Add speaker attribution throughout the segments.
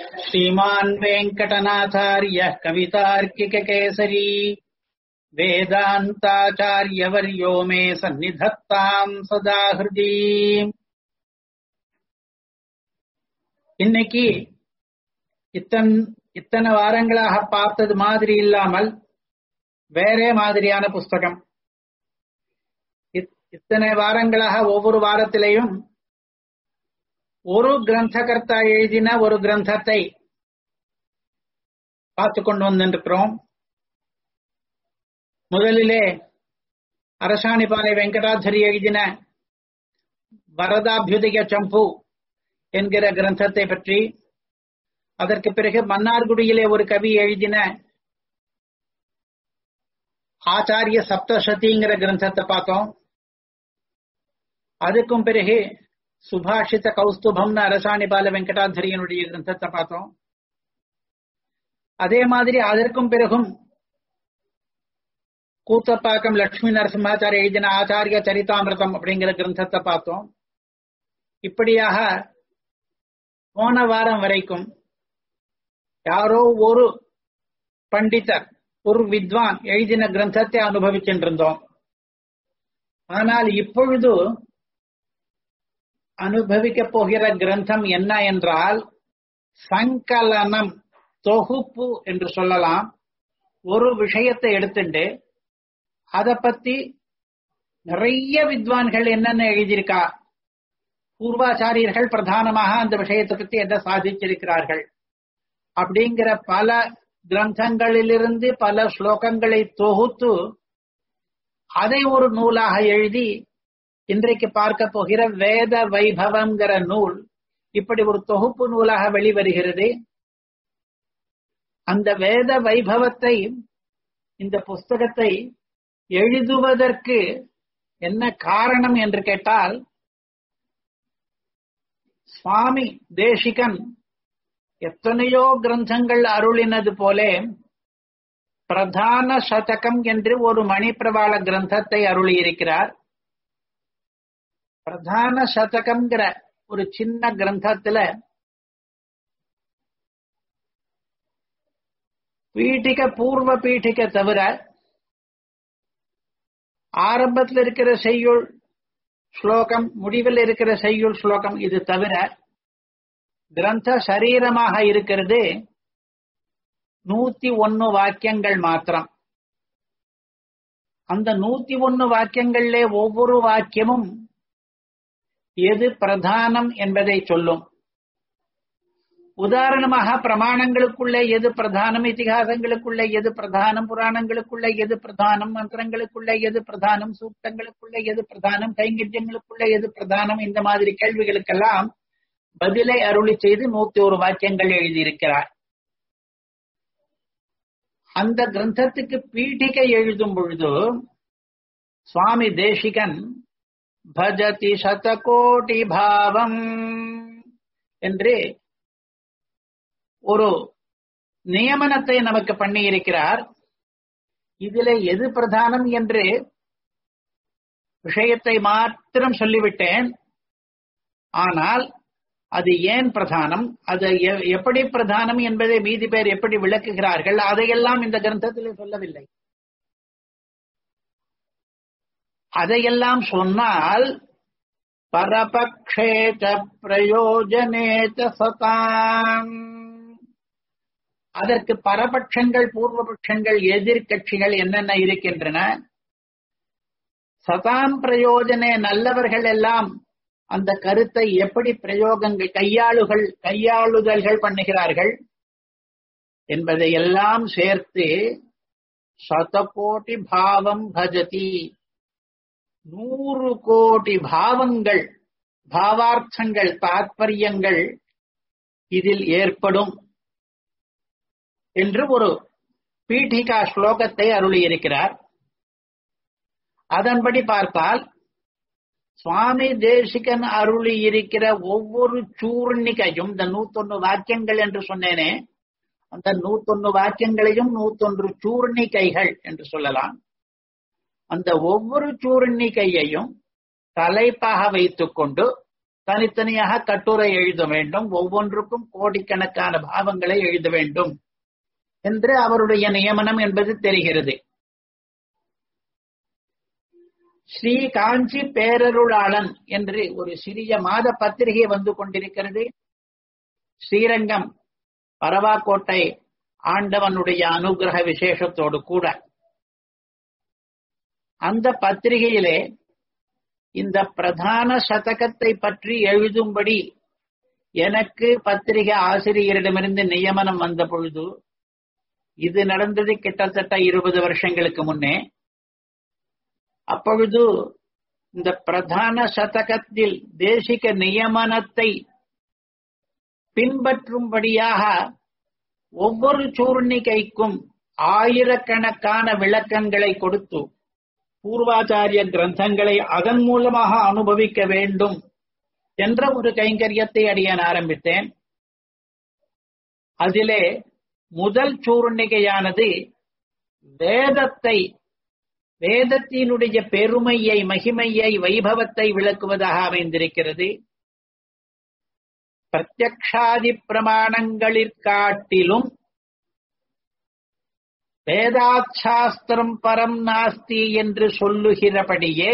Speaker 1: श्रीमान् वेङ्कटनाथार्यः कवितार्किककेसरी वेदान्ताचार्यवर्यो मे सन्निधत्ताम् सदा हृदि இன்னைக்கு இத்தன் இத்தனை வாரங்களாக பார்த்தது மாதிரி இல்லாமல் வேற மாதிரியான புஸ்தகம் இத்தனை வாரங்களாக ஒவ்வொரு வாரத்திலையும் ஒரு கிரந்தகர்த்தா எழுதின ஒரு கிரந்தத்தை பார்த்து கொண்டு வந்திருக்கிறோம் முதலிலே அரசாணிபாலை வெங்கடாச்சரி எழுதின வரதாபியுதய சம்பு என்கிற கிரந்தத்தை பற்றி அதற்கு பிறகு மன்னார்குடியிலே ஒரு கவி எழுதின ஆச்சாரிய சப்தசதிங்கிற கிரந்தத்தை பார்த்தோம் அதுக்கும் பிறகு சுபாஷித கௌஸ்துபம்னு அரசாணிபால வெங்கடாச்சரியனுடைய கிரந்தத்தை பார்த்தோம் அதே மாதிரி அதற்கும் பிறகும் கூத்தப்பாக்கம் லட்சுமி நரசிம்மாச்சாரிய எழுதின ஆச்சாரிய சரிதாமிரதம் அப்படிங்கிற கிரந்தத்தை பார்த்தோம் இப்படியாக போன வாரம் வரைக்கும் யாரோ ஒரு பண்டிதர் ஒரு வித்வான் எழுதின கிரந்தத்தை அனுபவிச்சுருந்தோம் ஆனால் இப்பொழுது அனுபவிக்க போகிற கிரந்தம் என்ன என்றால் சங்கலனம் தொகுப்பு என்று சொல்லலாம் ஒரு விஷயத்தை எடுத்துட்டு அதை பத்தி நிறைய வித்வான்கள் என்னென்ன எழுதியிருக்கா பூர்வாச்சாரியர்கள் பிரதானமாக அந்த விஷயத்தை பத்தி என்ன சாதிச்சிருக்கிறார்கள் அப்படிங்கிற பல கிரந்தங்களிலிருந்து பல ஸ்லோகங்களை தொகுத்து அதை ஒரு நூலாக எழுதி இன்றைக்கு பார்க்க போகிற வேத வைபவங்கிற நூல் இப்படி ஒரு தொகுப்பு நூலாக வெளிவருகிறது அந்த வேத வைபவத்தை இந்த புஸ்தகத்தை எழுதுவதற்கு என்ன காரணம் என்று கேட்டால் சுவாமி தேசிகன் எத்தனையோ கிரந்தங்கள் அருளினது போலே பிரதான சதகம் என்று ஒரு மணிப்பிரவாள கிரந்தத்தை அருளியிருக்கிறார் பிரதான சதகம்ங்கிற ஒரு சின்ன கிரந்தத்துல பீட்டிக பூர்வ பீட்டிக தவிர ஆரம்பத்தில் இருக்கிற செய்யுள் ஸ்லோகம் முடிவில் இருக்கிற செய்யுள் ஸ்லோகம் இது தவிர கிரந்த சரீரமாக இருக்கிறது நூத்தி ஒன்னு வாக்கியங்கள் மாத்திரம் அந்த நூத்தி ஒன்னு வாக்கியங்கள்ல ஒவ்வொரு வாக்கியமும் எது பிரதானம் என்பதை சொல்லும் உதாரணமாக பிரமாணங்களுக்குள்ளே எது பிரதானம் இத்திகாசங்களுக்குள்ளே எது பிரதானம் புராணங்களுக்குள்ளே எது பிரதானம் மந்திரங்களுக்குள்ளே எது பிரதானம் சூக்தங்களுக்குள்ளே எது பிரதானம் கைங்கரியங்களுக்குள்ளே எது பிரதானம் இந்த மாதிரி கேள்விகளுக்கெல்லாம் பதிலை அருளி செய்து நூத்தி ஒரு வாக்கியங்கள் எழுதியிருக்கிறார் அந்த கிரந்தத்துக்கு பீடிகை எழுதும் பொழுது சுவாமி தேசிகன் பஜதி சதகோடி பாவம் என்று ஒரு நியமனத்தை நமக்கு பண்ணி இருக்கிறார் இதில் எது பிரதானம் என்று விஷயத்தை மாத்திரம் சொல்லிவிட்டேன் ஆனால் அது ஏன் பிரதானம் அது எப்படி பிரதானம் என்பதை மீதி பேர் எப்படி விளக்குகிறார்கள் அதையெல்லாம் இந்த கிரந்தத்தில் சொல்லவில்லை அதையெல்லாம் சொன்னால் பரபக்ஷேத பிரயோஜனேத சதாம் அதற்கு பரபட்சங்கள் பூர்வபட்சங்கள் எதிர்கட்சிகள் என்னென்ன இருக்கின்றன சதாம் பிரயோஜனே நல்லவர்கள் எல்லாம் அந்த கருத்தை எப்படி பிரயோகங்கள் கையாளுகள் கையாளுதல்கள் பண்ணுகிறார்கள் என்பதை எல்லாம் சேர்த்து சதகோட்டி பாவம் பஜதி நூறு கோடி பாவங்கள் பாவார்த்தங்கள் தாற்பயங்கள் இதில் ஏற்படும் என்று ஒரு பீఠிகா ஸ்லோகத்தை அருளியிருக்கிறார் அதன்படி பார்த்தால் சுவாமி தேசிகன் அருளி இருக்கிற ஒவ்வொரு சூர்ணிகையும் இந்த நூத்தொன்னு வாக்கியங்கள் என்று சொன்னேனே அந்த நூத்தொன்னு வாக்கியங்களையும் நூத்தொன்று சூர்ணிகைகள் என்று சொல்லலாம் அந்த ஒவ்வொரு சூர்ணிகையையும் தலைப்பாக வைத்துக் கொண்டு தனித்தனியாக கட்டுரை எழுத வேண்டும் ஒவ்வொன்றுக்கும் கோடிக்கணக்கான பாவங்களை எழுத வேண்டும் என்று அவருடைய நியமனம் என்பது தெரிகிறது ஸ்ரீ காஞ்சி பேரருளாளன் என்று ஒரு சிறிய மாத பத்திரிகை வந்து கொண்டிருக்கிறது ஸ்ரீரங்கம் பரவாக்கோட்டை ஆண்டவனுடைய அனுகிரக விசேஷத்தோடு கூட அந்த பத்திரிகையிலே இந்த பிரதான சதகத்தை பற்றி எழுதும்படி எனக்கு பத்திரிகை ஆசிரியரிடமிருந்து நியமனம் வந்த பொழுது இது நடந்தது கிட்டத்தட்ட இருபது வருஷங்களுக்கு முன்னே அப்பொழுது இந்த பிரதான சதகத்தில் தேசிக நியமனத்தை பின்பற்றும்படியாக ஒவ்வொரு சூர்ணிகைக்கும் ஆயிரக்கணக்கான விளக்கங்களை கொடுத்து பூர்வாச்சாரிய கிரந்தங்களை அதன் மூலமாக அனுபவிக்க வேண்டும் என்ற ஒரு கைங்கரியத்தை அடியான் ஆரம்பித்தேன் அதிலே முதல் சூர்ணிகையானது வேதத்தை வேதத்தினுடைய பெருமையை மகிமையை வைபவத்தை விளக்குவதாக அமைந்திருக்கிறது பிரத்யக்ஷாதி பிரமாணங்களிற்காட்டிலும் வேதாச்சாஸ்திரம் பரம் நாஸ்தி என்று சொல்லுகிறபடியே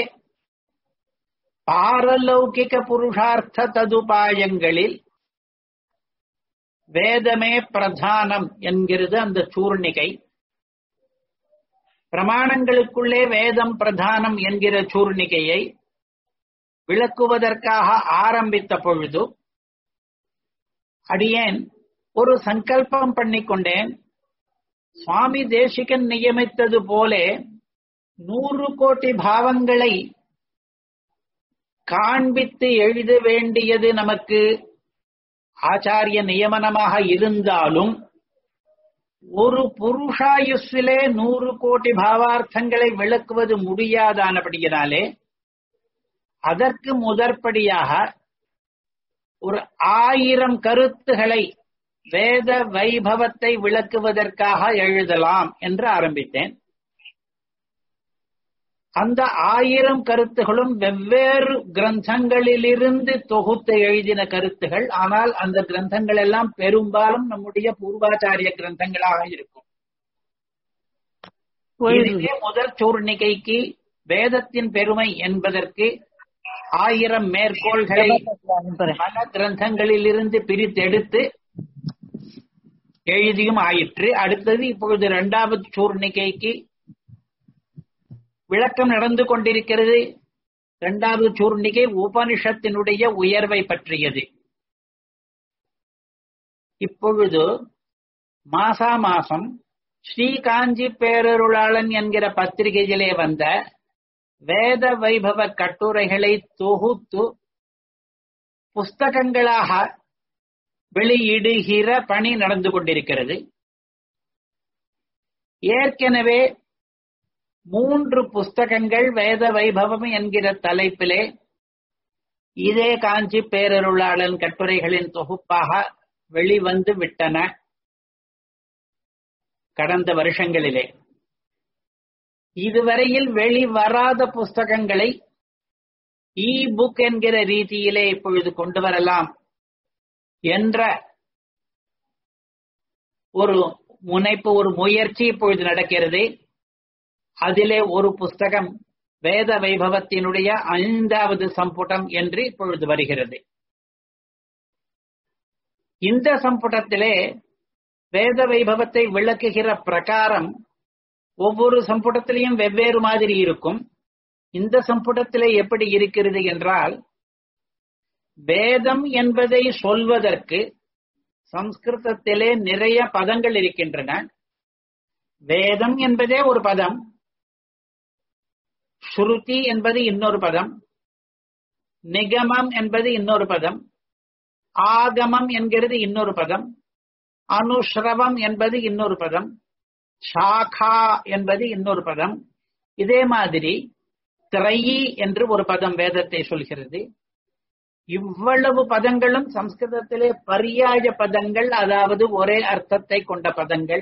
Speaker 1: பாரலௌகிக புருஷார்த்த ததுபாயங்களில் வேதமே பிரதானம் என்கிறது அந்த சூர்ணிகை பிரமாணங்களுக்குள்ளே வேதம் பிரதானம் என்கிற சூர்ணிகையை விளக்குவதற்காக ஆரம்பித்த பொழுது அடியேன் ஒரு சங்கல்பம் பண்ணிக்கொண்டேன் சுவாமி தேசிகன் நியமித்தது போலே நூறு கோடி பாவங்களை காண்பித்து எழுத வேண்டியது நமக்கு ஆச்சாரிய நியமனமாக இருந்தாலும் ஒரு புருஷாயுஸ்விலே நூறு கோடி பாவார்த்தங்களை விளக்குவது முடியாதானபடியினாலே அதற்கு முதற்படியாக ஒரு ஆயிரம் கருத்துகளை வேத வைபவத்தை விளக்குவதற்காக எழுதலாம் என்று ஆரம்பித்தேன் அந்த ஆயிரம் கருத்துகளும் வெவ்வேறு கிரந்தங்களிலிருந்து தொகுத்து எழுதின கருத்துகள் ஆனால் அந்த கிரந்தங்கள் எல்லாம் பெரும்பாலும் நம்முடைய பூர்வாச்சாரிய கிரந்தங்களாக இருக்கும் இதுவே முதல் சூர்ணிகைக்கு வேதத்தின் பெருமை என்பதற்கு ஆயிரம் மேற்கோள்களை பல கிரந்தங்களிலிருந்து பிரித்தெடுத்து எழுதியும் ஆயிற்று அடுத்தது இப்பொழுது இரண்டாவது சூர்ணிகைக்கு விளக்கம் நடந்து கொண்டிருக்கிறது இரண்டாவது சூர்ணிகை உபனிஷத்தினுடைய உயர்வை பற்றியது இப்பொழுது மாசா மாசம் ஸ்ரீ காஞ்சி பேரருளாளன் என்கிற பத்திரிகையிலே வந்த வேத வைபவ கட்டுரைகளை தொகுத்து புஸ்தகங்களாக வெளியிடுகிற பணி நடந்து கொண்டிருக்கிறது ஏற்கனவே மூன்று புஸ்தகங்கள் வேத வைபவம் என்கிற தலைப்பிலே இதே காஞ்சி பேரருளாளன் கட்டுரைகளின் தொகுப்பாக வெளிவந்து விட்டன கடந்த வருஷங்களிலே இதுவரையில் வெளிவராத புஸ்தகங்களை இ புக் என்கிற ரீதியிலே இப்பொழுது கொண்டு வரலாம் என்ற ஒரு முனைப்பு ஒரு முயற்சி இப்பொழுது நடக்கிறது அதிலே ஒரு புஸ்தகம் வேத வைபவத்தினுடைய ஐந்தாவது சம்புடம் என்று இப்பொழுது வருகிறது இந்த சம்புடத்திலே வேத வைபவத்தை விளக்குகிற பிரகாரம் ஒவ்வொரு சம்புடத்திலையும் வெவ்வேறு மாதிரி இருக்கும் இந்த சம்புடத்திலே எப்படி இருக்கிறது என்றால் வேதம் என்பதை சொல்வதற்கு சம்ஸ்கிருதத்திலே நிறைய பதங்கள் இருக்கின்றன வேதம் என்பதே ஒரு பதம் ஸ்ருதி என்பது இன்னொரு பதம் நிகமம் என்பது இன்னொரு பதம் ஆகமம் என்கிறது இன்னொரு பதம் அனுஸ்ரவம் என்பது இன்னொரு பதம் சாகா என்பது இன்னொரு பதம் இதே மாதிரி திரையி என்று ஒரு பதம் வேதத்தை சொல்கிறது இவ்வளவு பதங்களும் சம்ஸ்கிருதத்திலே பரியாய பதங்கள் அதாவது ஒரே அர்த்தத்தை கொண்ட பதங்கள்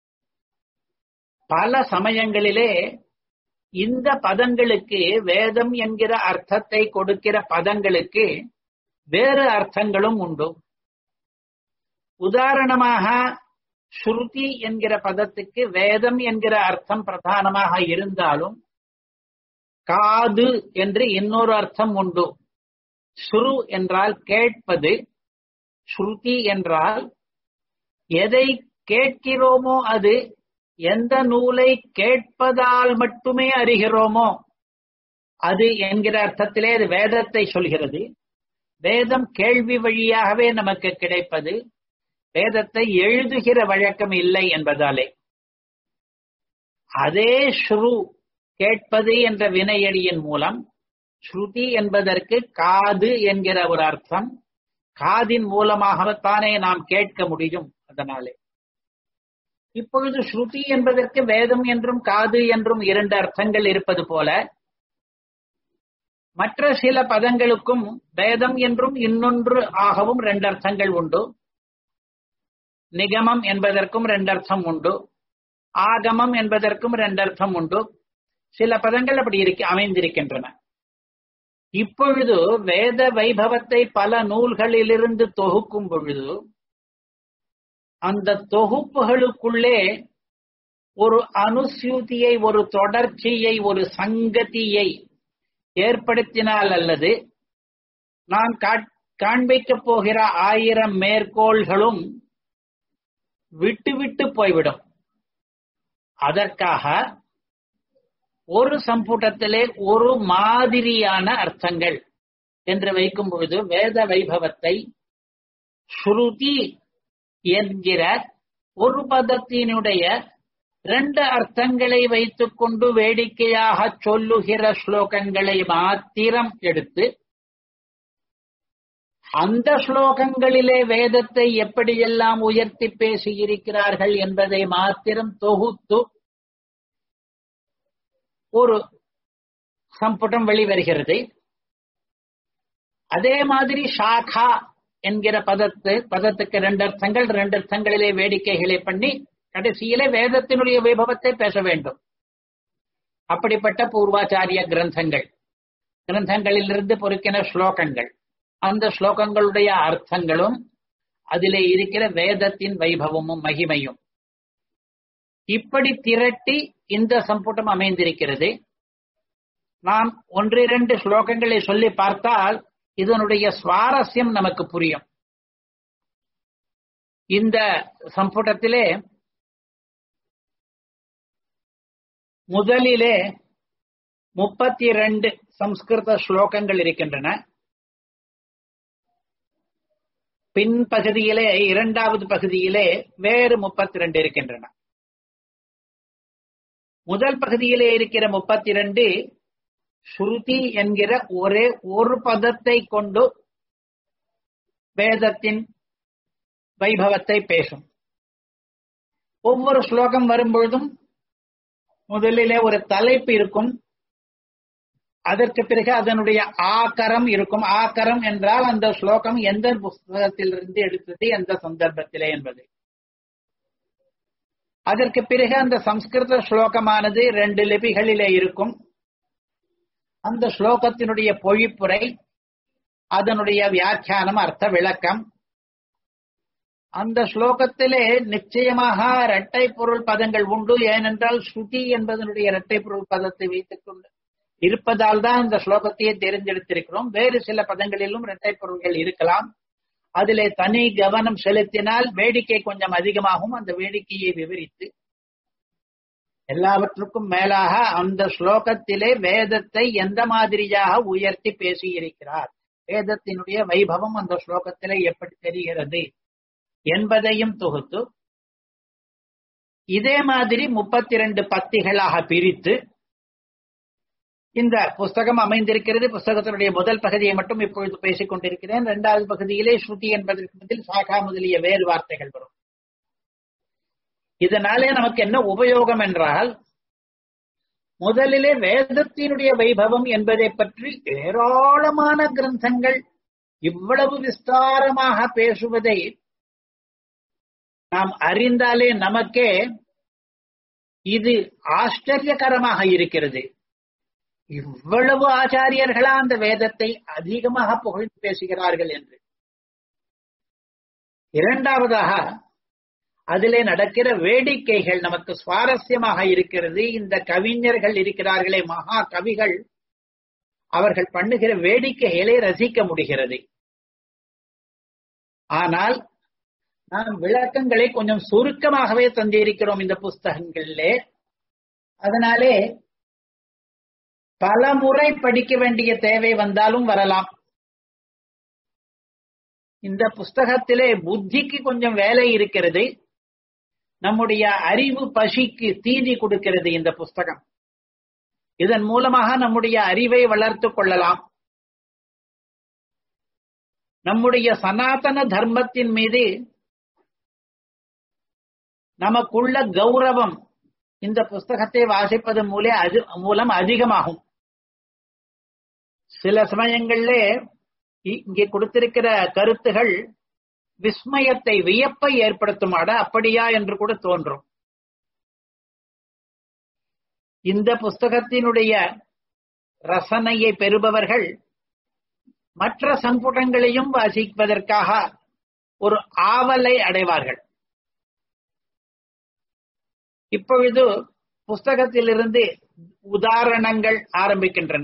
Speaker 1: பல சமயங்களிலே இந்த பதங்களுக்கு வேதம் என்கிற அர்த்தத்தை கொடுக்கிற பதங்களுக்கு வேறு அர்த்தங்களும் உண்டு உதாரணமாக ஸ்ருதி என்கிற பதத்துக்கு வேதம் என்கிற அர்த்தம் பிரதானமாக இருந்தாலும் காது என்று இன்னொரு அர்த்தம் உண்டு ஸ்ரு என்றால் கேட்பது ஸ்ருதி என்றால் எதை கேட்கிறோமோ அது எந்த நூலை கேட்பதால் மட்டுமே அறிகிறோமோ அது என்கிற அர்த்தத்திலே அது வேதத்தை சொல்கிறது வேதம் கேள்வி வழியாகவே நமக்கு கிடைப்பது வேதத்தை எழுதுகிற வழக்கம் இல்லை என்பதாலே அதே ஸ்ரு கேட்பது என்ற வினையடியின் மூலம் ஸ்ருதி என்பதற்கு காது என்கிற ஒரு அர்த்தம் காதின் மூலமாகத்தானே நாம் கேட்க முடியும் அதனாலே இப்பொழுது ஸ்ருதி என்பதற்கு வேதம் என்றும் காது என்றும் இரண்டு அர்த்தங்கள் இருப்பது போல மற்ற சில பதங்களுக்கும் வேதம் என்றும் இன்னொன்று ஆகவும் ரெண்டு அர்த்தங்கள் உண்டு நிகமம் என்பதற்கும் ரெண்டு அர்த்தம் உண்டு ஆகமம் என்பதற்கும் ரெண்டு அர்த்தம் உண்டு சில பதங்கள் அப்படி இருக்க அமைந்திருக்கின்றன இப்பொழுது வேத வைபவத்தை பல நூல்களிலிருந்து தொகுக்கும் பொழுது அந்த தொகுப்புகளுக்குள்ளே ஒரு அனுசூதியை ஒரு தொடர்ச்சியை ஒரு சங்கதியை ஏற்படுத்தினால் அல்லது நான் காண்பிக்கப் போகிற ஆயிரம் மேற்கோள்களும் விட்டு விட்டு போய்விடும் அதற்காக ஒரு சம்புட்டத்திலே ஒரு மாதிரியான அர்த்தங்கள் என்று வைக்கும் பொழுது வேத வைபவத்தை ஸ்ருதி என்கிற ஒரு பதத்தினுடைய ரெண்டு அர்த்தங்களை வைத்துக்கொண்டு வேடிக்கையாக சொல்லுகிற ஸ்லோகங்களை மாத்திரம் எடுத்து அந்த ஸ்லோகங்களிலே வேதத்தை எப்படியெல்லாம் உயர்த்தி பேசியிருக்கிறார்கள் என்பதை மாத்திரம் தொகுத்து ஒரு சம்புடம் வெளிவருகிறது அதே மாதிரி ஷாகா என்கிற பதத்து பதத்துக்கு ரெண்டு அர்த்தங்கள் ரெண்டு அர்த்தங்களிலே வேடிக்கைகளை பண்ணி கடைசியிலே வேதத்தினுடைய வைபவத்தை பேச வேண்டும் அப்படிப்பட்ட பூர்வாச்சாரிய கிரந்தங்கள் கிரந்தங்களிலிருந்து பொறுக்கின ஸ்லோகங்கள் அந்த ஸ்லோகங்களுடைய அர்த்தங்களும் அதிலே இருக்கிற வேதத்தின் வைபவமும் மகிமையும் இப்படி திரட்டி இந்த சம்புட்டம் அமைந்திருக்கிறது நாம் ஒன்றிரண்டு ஸ்லோகங்களை சொல்லி பார்த்தால் இதனுடைய சுவாரஸ்யம் நமக்கு புரியும் இந்த சம்புட்டத்திலே முதலிலே முப்பத்தி ரெண்டு சம்ஸ்கிருத ஸ்லோகங்கள் இருக்கின்றன பின்பகுதியிலே இரண்டாவது பகுதியிலே வேறு முப்பத்தி ரெண்டு இருக்கின்றன முதல் பகுதியிலே இருக்கிற முப்பத்தி ரெண்டு ஸ்ருதி என்கிற ஒரே ஒரு பதத்தை கொண்டு வேதத்தின் வைபவத்தை பேசும் ஒவ்வொரு ஸ்லோகம் வரும்பொழுதும் முதலிலே ஒரு தலைப்பு இருக்கும் அதற்கு பிறகு அதனுடைய ஆக்கரம் இருக்கும் ஆக்கரம் என்றால் அந்த ஸ்லோகம் எந்த புஸ்தகத்திலிருந்து எடுத்தது எந்த சந்தர்ப்பத்திலே என்பது அதற்கு பிறகு அந்த சம்ஸ்கிருத ஸ்லோகமானது ரெண்டு லிபிகளிலே இருக்கும் அந்த ஸ்லோகத்தினுடைய பொழிப்புரை அதனுடைய வியாக்கியானம் அர்த்த விளக்கம் அந்த ஸ்லோகத்திலே நிச்சயமாக இரட்டை பொருள் பதங்கள் உண்டு ஏனென்றால் ஸ்ருதி என்பதனுடைய இரட்டை பொருள் பதத்தை வைத்துக் கொண்டு இருப்பதால் தான் இந்த ஸ்லோகத்தையே தேர்ந்தெடுத்திருக்கிறோம் வேறு சில பதங்களிலும் இரட்டை பொருள்கள் இருக்கலாம் அதிலே தனி கவனம் செலுத்தினால் வேடிக்கை கொஞ்சம் அதிகமாகும் அந்த வேடிக்கையை விவரித்து எல்லாவற்றுக்கும் மேலாக அந்த ஸ்லோகத்திலே வேதத்தை எந்த மாதிரியாக உயர்த்தி பேசியிருக்கிறார் வேதத்தினுடைய வைபவம் அந்த ஸ்லோகத்திலே எப்படி தெரிகிறது என்பதையும் தொகுத்து இதே மாதிரி முப்பத்தி ரெண்டு பத்திகளாக பிரித்து இந்த புஸ்தகம் அமைந்திருக்கிறது புஸ்தகத்தினுடைய முதல் பகுதியை மட்டும் இப்பொழுது பேசிக் கொண்டிருக்கிறேன் இரண்டாவது பகுதியிலே ஸ்ருதி என்பதற்கு பதில் சாகா முதலிய வேறு வார்த்தைகள் வரும் இதனாலே நமக்கு என்ன உபயோகம் என்றால் முதலிலே வேதத்தினுடைய வைபவம் என்பதை பற்றி ஏராளமான கிரந்தங்கள் இவ்வளவு விஸ்தாரமாக பேசுவதை நாம் அறிந்தாலே நமக்கே இது ஆச்சரியகரமாக இருக்கிறது இவ்வளவு ஆச்சாரியர்களா அந்த வேதத்தை அதிகமாக புகழ்ந்து பேசுகிறார்கள் என்று இரண்டாவதாக அதிலே நடக்கிற வேடிக்கைகள் நமக்கு சுவாரஸ்யமாக இருக்கிறது இந்த கவிஞர்கள் இருக்கிறார்களே மகா கவிகள் அவர்கள் பண்ணுகிற வேடிக்கைகளை ரசிக்க முடிகிறது ஆனால் நாம் விளக்கங்களை கொஞ்சம் சுருக்கமாகவே தந்திருக்கிறோம் இந்த புஸ்தகங்களிலே அதனாலே பல முறை படிக்க வேண்டிய தேவை வந்தாலும் வரலாம் இந்த புஸ்தகத்திலே புத்திக்கு கொஞ்சம் வேலை இருக்கிறது நம்முடைய அறிவு பசிக்கு தீனி கொடுக்கிறது இந்த புஸ்தகம் இதன் மூலமாக நம்முடைய அறிவை வளர்த்துக் கொள்ளலாம் நம்முடைய சனாதன தர்மத்தின் மீது நமக்குள்ள கௌரவம் இந்த புஸ்தகத்தை வாசிப்பதன் மூலே அது மூலம் அதிகமாகும் சில சமயங்கள்ல இங்கே கொடுத்திருக்கிற கருத்துகள் விஸ்மயத்தை வியப்பை ஏற்படுத்துமாட அப்படியா என்று கூட தோன்றும் இந்த புஸ்தகத்தினுடைய ரசனையை பெறுபவர்கள் மற்ற சங்குடங்களையும் வாசிப்பதற்காக ஒரு ஆவலை அடைவார்கள் இப்பொழுது புஸ்தகத்திலிருந்து உதாரணங்கள் ஆரம்பிக்கின்றன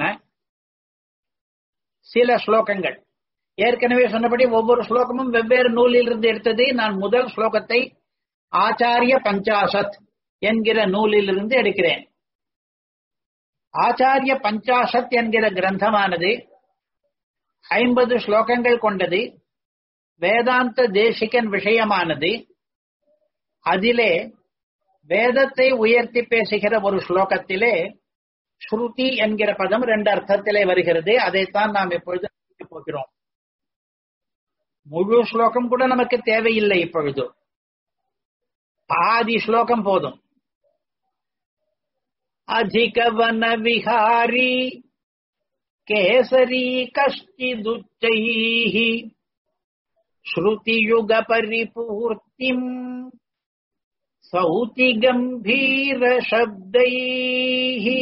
Speaker 1: சில ஸ்லோகங்கள் ஏற்கனவே சொன்னபடி ஒவ்வொரு ஸ்லோகமும் வெவ்வேறு நூலிலிருந்து எடுத்தது நான் முதல் ஸ்லோகத்தை ஆச்சாரிய பஞ்சாசத் என்கிற நூலிலிருந்து எடுக்கிறேன் ஆச்சாரிய பஞ்சாசத் என்கிற கிரந்தமானது ஐம்பது ஸ்லோகங்கள் கொண்டது வேதாந்த தேசிகன் விஷயமானது அதிலே வேதத்தை உயர்த்தி பேசுகிற ஒரு ஸ்லோகத்திலே ஸ்ருதி என்கிற பதம் ரெண்டு அர்த்தத்திலே வருகிறது அதைத்தான் நாம் இப்பொழுது போகிறோம் முழு ஸ்லோகம் கூட நமக்கு தேவையில்லை இப்பொழுது பாதி ஸ்லோகம் போதும் அதிகவன விஹாரி கேசரி கஷ்டிதுச்சைः ஸ்ருதியுக பரிபூர்த்திம் சௌதி கம்பீர சப்தைஹி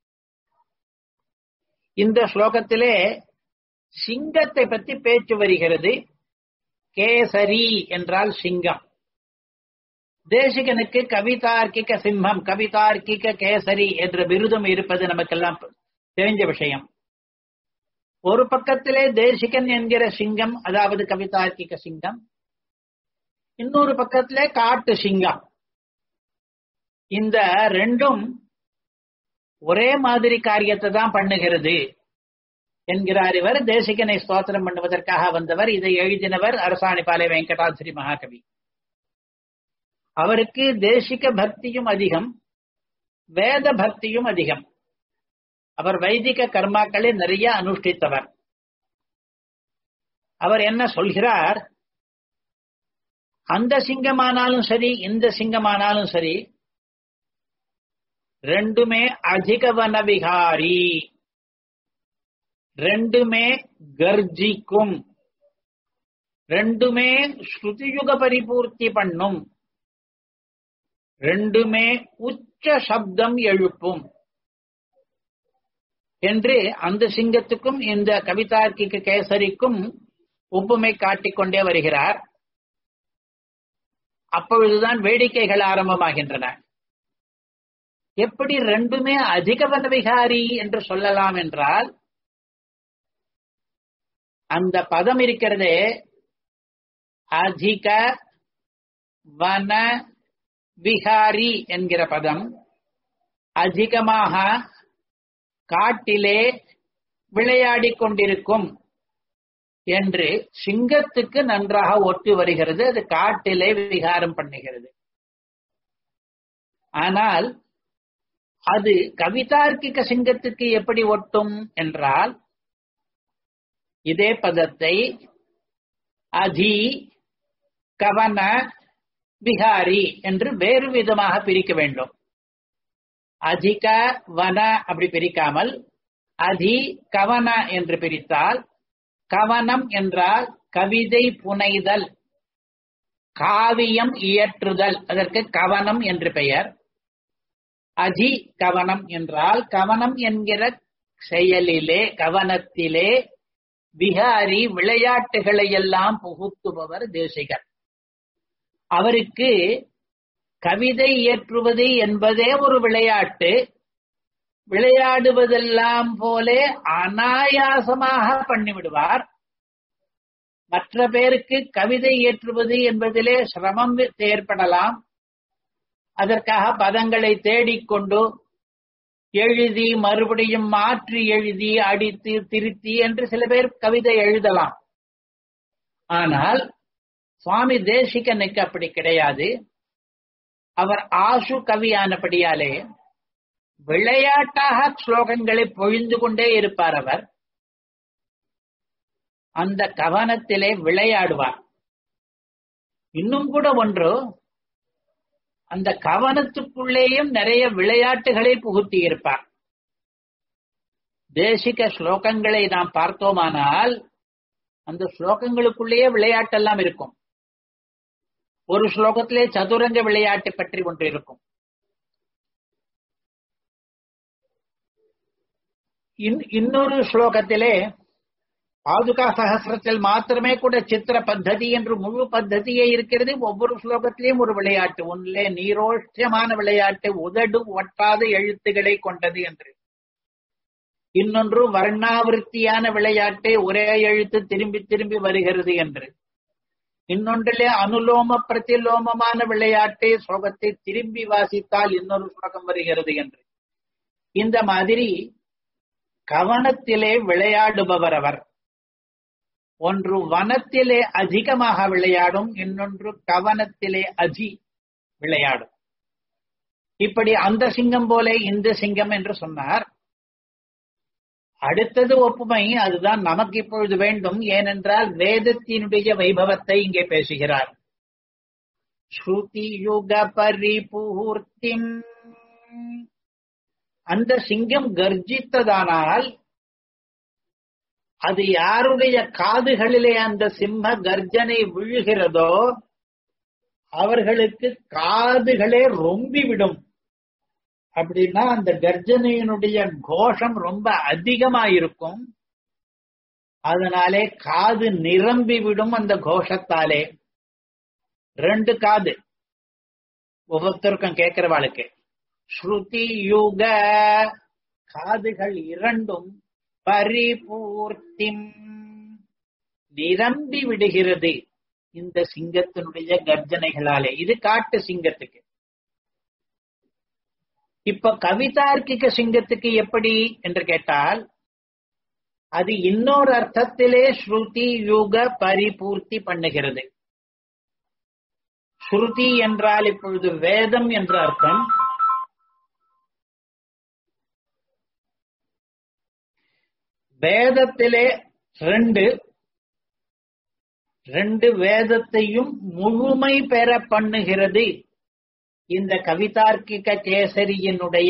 Speaker 1: இந்த ஸ்லோகத்திலே சிங்கத்தை பற்றி பேச்சு வருகிறது கேசரி என்றால் சிங்கம் தேசிகனுக்கு கவிதார்க்கிக சிம்மம் கவிதார்க்கிக கேசரி என்ற விருதும் இருப்பது நமக்கெல்லாம் தெரிஞ்ச விஷயம் ஒரு பக்கத்திலே தேசிகன் என்கிற சிங்கம் அதாவது கவிதார்க்கிக சிங்கம் இன்னொரு பக்கத்திலே காட்டு சிங்கம் இந்த ரெண்டும் ஒரே மாதிரி காரியத்தை தான் பண்ணுகிறது என்கிறார் இவர் தேசிகனை ஸ்தோத்திரம் பண்ணுவதற்காக வந்தவர் இதை எழுதினவர் அரசாணிபாலை வெங்கடாசிரி மகாகவி அவருக்கு தேசிக பக்தியும் அதிகம் வேத பக்தியும் அதிகம் அவர் வைதிக கர்மாக்களை நிறைய அனுஷ்டித்தவர் அவர் என்ன சொல்கிறார் அந்த சிங்கமானாலும் சரி இந்த சிங்கமானாலும் சரி ரெண்டுமே அதிக வனவிகாரி ரெண்டுமே கர்ஜிக்கும் ரெண்டுமே ஸ்ருதியுக பரிபூர்த்தி பண்ணும் ரெண்டுமே உச்ச சப்தம் எழுப்பும் என்று அந்த சிங்கத்துக்கும் இந்த கவிதார்க்கிக கேசரிக்கும் ஒப்புமை காட்டிக்கொண்டே வருகிறார் அப்பொழுதுதான் வேடிக்கைகள் ஆரம்பமாகின்றன எப்படி ரெண்டுமே அதிக வனவிகாரி என்று சொல்லலாம் என்றால் அந்த பதம் இருக்கிறதே அதிக வன விகாரி என்கிற பதம் அதிகமாக காட்டிலே விளையாடி கொண்டிருக்கும் என்று சிங்கத்துக்கு நன்றாக ஒட்டி வருகிறது அது காட்டிலே விகாரம் பண்ணுகிறது ஆனால் அது கவிதார்க்கிக சிங்கத்துக்கு எப்படி ஒட்டும் என்றால் இதே பதத்தை அதி கவன விகாரி என்று வேறு விதமாக பிரிக்க வேண்டும் அதிக வன அப்படி பிரிக்காமல் அதி கவன என்று பிரித்தால் கவனம் என்றால் கவிதை புனைதல் காவியம் இயற்றுதல் அதற்கு கவனம் என்று பெயர் அதி கவனம் என்றால் கவனம் என்கிற செயலிலே கவனத்திலே விகாரி விளையாட்டுகளை எல்லாம் புகுத்துபவர் தேசிகர் அவருக்கு கவிதை இயற்றுவது என்பதே ஒரு விளையாட்டு விளையாடுவதெல்லாம் போலே அனாயாசமாக பண்ணிவிடுவார் மற்ற பேருக்கு கவிதை இயற்றுவது என்பதிலே சிரமம் ஏற்படலாம் அதற்காக பதங்களை தேடிக்கொண்டு எழுதி மறுபடியும் மாற்றி எழுதி அடித்து திருத்தி என்று சில பேர் கவிதை எழுதலாம் ஆனால் சுவாமி தேசிகனுக்கு அப்படி கிடையாது அவர் ஆசு கவியானபடியாலே விளையாட்டாக ஸ்லோகங்களை பொழிந்து கொண்டே இருப்பார் அவர் அந்த கவனத்திலே விளையாடுவார் இன்னும் கூட ஒன்று அந்த கவனத்துக்குள்ளேயும் நிறைய விளையாட்டுகளை புகுத்தி இருப்பார் தேசிக ஸ்லோகங்களை நாம் பார்த்தோமானால் அந்த ஸ்லோகங்களுக்குள்ளேயே விளையாட்டெல்லாம் இருக்கும் ஒரு ஸ்லோகத்திலே சதுரங்க விளையாட்டு பற்றி ஒன்று இருக்கும் இன்னொரு ஸ்லோகத்திலே பாதுகா சகசிரத்தில் மாத்திரமே கூட சித்திர பத்ததி என்று முழு பத்ததியே இருக்கிறது ஒவ்வொரு ஸ்லோகத்திலையும் ஒரு விளையாட்டு ஒன்றிலே நீரோஷ்டியமான விளையாட்டு உதடு ஒட்டாத எழுத்துக்களை கொண்டது என்று இன்னொன்று வர்ணாவிருத்தியான விளையாட்டு ஒரே எழுத்து திரும்பி திரும்பி வருகிறது என்று இன்னொன்றிலே அனுலோம பிரதிலோமமான விளையாட்டு ஸ்லோகத்தை திரும்பி வாசித்தால் இன்னொரு ஸ்லோகம் வருகிறது என்று இந்த மாதிரி கவனத்திலே விளையாடுபவர் அவர் ஒன்று வனத்திலே அதிகமாக விளையாடும் இன்னொன்று கவனத்திலே அஜி விளையாடும் இப்படி அந்த சிங்கம் போல இந்த சிங்கம் என்று சொன்னார் அடுத்தது ஒப்புமை அதுதான் நமக்கு இப்பொழுது வேண்டும் ஏனென்றால் வேதத்தினுடைய வைபவத்தை இங்கே பேசுகிறார் ஸ்ருதி யுக பரிபூர்த்திம் அந்த சிங்கம் கர்ஜித்ததானால் அது யாருடைய காதுகளிலே அந்த சிம்ம கர்ஜனை விழுகிறதோ அவர்களுக்கு காதுகளே ரொம்பிவிடும் அப்படின்னா அந்த கர்ஜனையினுடைய கோஷம் ரொம்ப அதிகமாயிருக்கும் அதனாலே காது நிரம்பி விடும் அந்த கோஷத்தாலே ரெண்டு காது ஒவ்வொருத்தருக்கும் கேட்கிறவாளுக்கு ஸ்ருதி யுக காதுகள் இரண்டும் பரிபூர்த்திம் நிரம்பி விடுகிறது இந்த சிங்கத்தினுடைய கர்ஜனைகளாலே இது காட்டு சிங்கத்துக்கு இப்ப கவிதார்க்கிக சிங்கத்துக்கு எப்படி என்று கேட்டால் அது இன்னொரு அர்த்தத்திலே ஸ்ருதி யுக பரிபூர்த்தி பண்ணுகிறது ஸ்ருதி என்றால் இப்பொழுது வேதம் என்ற அர்த்தம் வேதத்திலே ரெண்டு ரெண்டு வேதத்தையும் முழுமை பெற பண்ணுகிறது இந்த கவிதார்க்கிக கேசரியினுடைய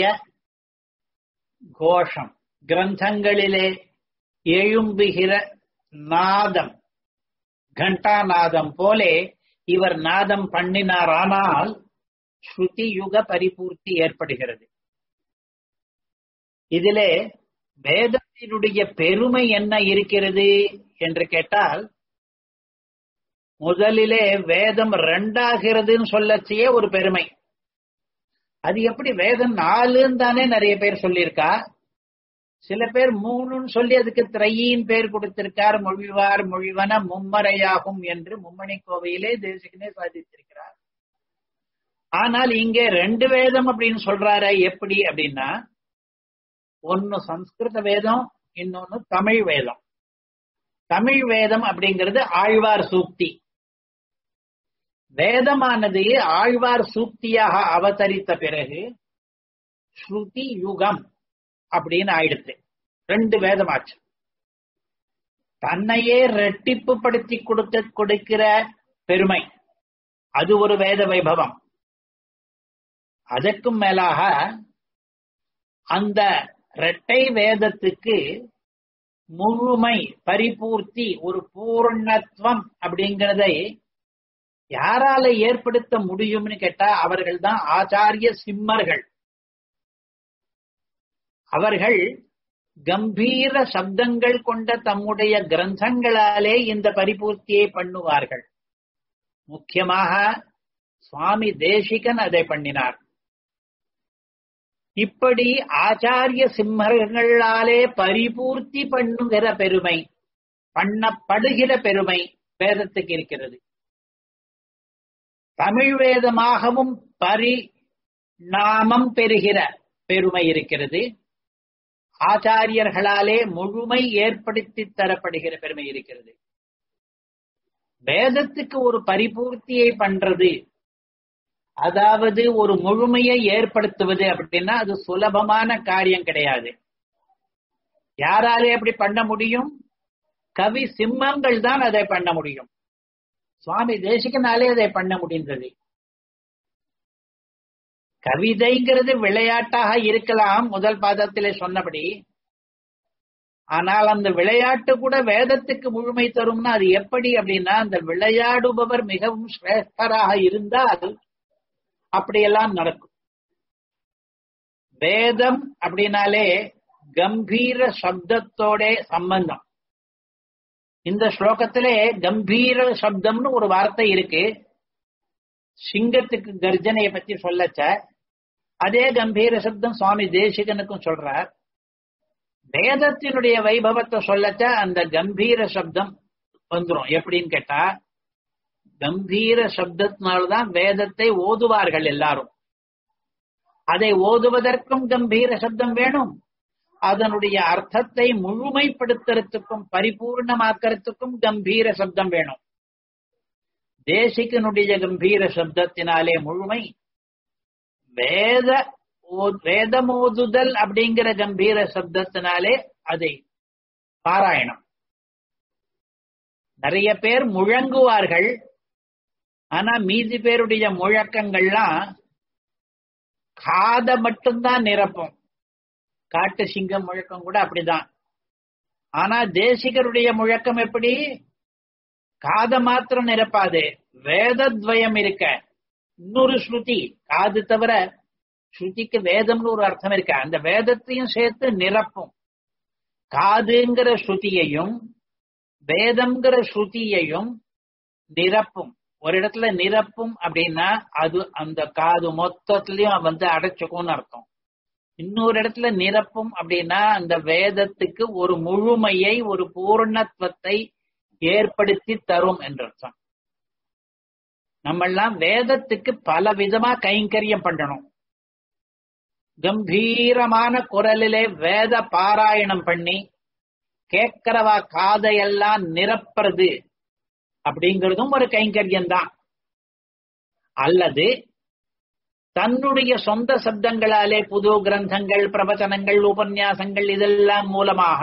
Speaker 1: கோஷம் கிரந்தங்களிலே எழும்புகிற நாதம் கண்டாநாதம் போலே இவர் நாதம் பண்ணினாரானால் ஸ்ருதி யுக பரிபூர்த்தி ஏற்படுகிறது இதிலே வேதத்தினுடைய பெருமை என்ன இருக்கிறது என்று கேட்டால் முதலிலே வேதம் ரெண்டாகிறதுன்னு சொல்லச்சியே ஒரு பெருமை அது எப்படி வேதம் நாலுன்னு தானே நிறைய பேர் சொல்லியிருக்கா சில பேர் மூணுன்னு சொல்லி அதுக்கு திரையின் பேர் கொடுத்திருக்கார் மொழிவார் மொழிவன மும்மறையாகும் என்று மும்மணி கோவையிலே தேசிகனே சாதித்திருக்கிறார் ஆனால் இங்கே ரெண்டு வேதம் அப்படின்னு சொல்றாரு எப்படி அப்படின்னா ஒன்னு சம்ஸ்கிருத வேதம் இன்னொன்னு தமிழ் வேதம் தமிழ் வேதம் அப்படிங்கிறது ஆழ்வார் சூக்தி வேதமானது ஆழ்வார் சூக்தியாக அவதரித்த பிறகு ஸ்ருதி யுகம் அப்படின்னு ஆயிடுத்து ரெண்டு வேதமாச்சு தன்னையே ரெட்டிப்பு படுத்தி கொடுக்க கொடுக்கிற பெருமை அது ஒரு வேத வைபவம் அதற்கும் மேலாக அந்த இரட்டை வேதத்துக்கு முழுமை பரிபூர்த்தி ஒரு பூர்ணத்துவம் அப்படிங்கிறதை யாரால ஏற்படுத்த முடியும்னு கேட்டா அவர்கள் தான் ஆச்சாரிய சிம்மர்கள் அவர்கள் கம்பீர சப்தங்கள் கொண்ட தம்முடைய கிரந்தங்களாலே இந்த பரிபூர்த்தியை பண்ணுவார்கள் முக்கியமாக சுவாமி தேசிகன் அதை பண்ணினார் இப்படி ஆச்சாரிய சிம்மர்களாலே பரிபூர்த்தி பண்ணுகிற பெருமை பண்ணப்படுகிற பெருமை வேதத்துக்கு இருக்கிறது தமிழ் வேதமாகவும் பரிணாமம் பெறுகிற பெருமை இருக்கிறது ஆச்சாரியர்களாலே முழுமை ஏற்படுத்தி தரப்படுகிற பெருமை இருக்கிறது வேதத்துக்கு ஒரு பரிபூர்த்தியை பண்றது அதாவது ஒரு முழுமையை ஏற்படுத்துவது அப்படின்னா அது சுலபமான காரியம் கிடையாது யாராலே அப்படி பண்ண முடியும் கவி சிம்மங்கள் தான் அதை பண்ண முடியும் சுவாமி தேசிகனாலே அதை பண்ண முடிந்தது கவிதைங்கிறது விளையாட்டாக இருக்கலாம் முதல் பாதத்திலே சொன்னபடி ஆனால் அந்த விளையாட்டு கூட வேதத்துக்கு முழுமை தரும்னா அது எப்படி அப்படின்னா அந்த விளையாடுபவர் மிகவும் சிரேஷ்டராக இருந்தால் அப்படியெல்லாம் நடக்கும் வேதம் அப்படின்னாலே கம்பீர சப்தத்தோட சம்பந்தம் இந்த ஸ்லோகத்திலே கம்பீர சப்தம்னு ஒரு வார்த்தை இருக்கு சிங்கத்துக்கு கர்ஜனையை பத்தி சொல்லச்ச அதே கம்பீர சப்தம் சுவாமி தேசிகனுக்கும் சொல்றார் வேதத்தினுடைய வைபவத்தை சொல்லச்ச அந்த கம்பீர சப்தம் வந்துரும் எப்படின்னு கேட்டா கம்பீர சப்தத்தினால்தான் வேதத்தை ஓதுவார்கள் எல்லாரும் அதை ஓதுவதற்கும் கம்பீர சப்தம் வேணும் அதனுடைய அர்த்தத்தை முழுமைப்படுத்துறதுக்கும் பரிபூர்ணமாக்கிறதுக்கும் கம்பீர சப்தம் வேணும் தேசிகனுடைய கம்பீர சப்தத்தினாலே முழுமை வேத வேதமோதுதல் அப்படிங்கிற கம்பீர சப்தத்தினாலே அதை பாராயணம் நிறைய பேர் முழங்குவார்கள் ஆனா மீதி பேருடைய முழக்கங்கள்லாம் காத மட்டும்தான் நிரப்பும் காட்டு சிங்கம் முழக்கம் கூட அப்படிதான் ஆனா தேசிகருடைய முழக்கம் எப்படி காத மாத்திரம் நிரப்பாது வேதத்வயம் இருக்க இன்னொரு ஸ்ருதி காது தவிர ஸ்ருதிக்கு வேதம்னு ஒரு அர்த்தம் இருக்க அந்த வேதத்தையும் சேர்த்து நிரப்பும் காதுங்கிற ஸ்ருதியையும் வேதம்ங்கிற ஸ்ருதியையும் நிரப்பும் ஒரு இடத்துல நிரப்பும் அப்படின்னா அது அந்த காது மொத்தத்திலையும் வந்து அடைச்சுக்கும்னு அர்த்தம் இன்னொரு இடத்துல நிரப்பும் அப்படின்னா அந்த வேதத்துக்கு ஒரு முழுமையை ஒரு பூர்ணத்துவத்தை ஏற்படுத்தி தரும் என்று அர்த்தம் நம்மெல்லாம் வேதத்துக்கு பல விதமா கைங்கரியம் பண்ணணும் கம்பீரமான குரலிலே வேத பாராயணம் பண்ணி கேட்கிறவா காதையெல்லாம் நிரப்புறது அப்படிங்கிறதும் ஒரு கைங்கரியம் தான் அல்லது தன்னுடைய சொந்த சப்தங்களாலே புது கிரந்தங்கள் பிரவச்சனங்கள் உபன்யாசங்கள் இதெல்லாம் மூலமாக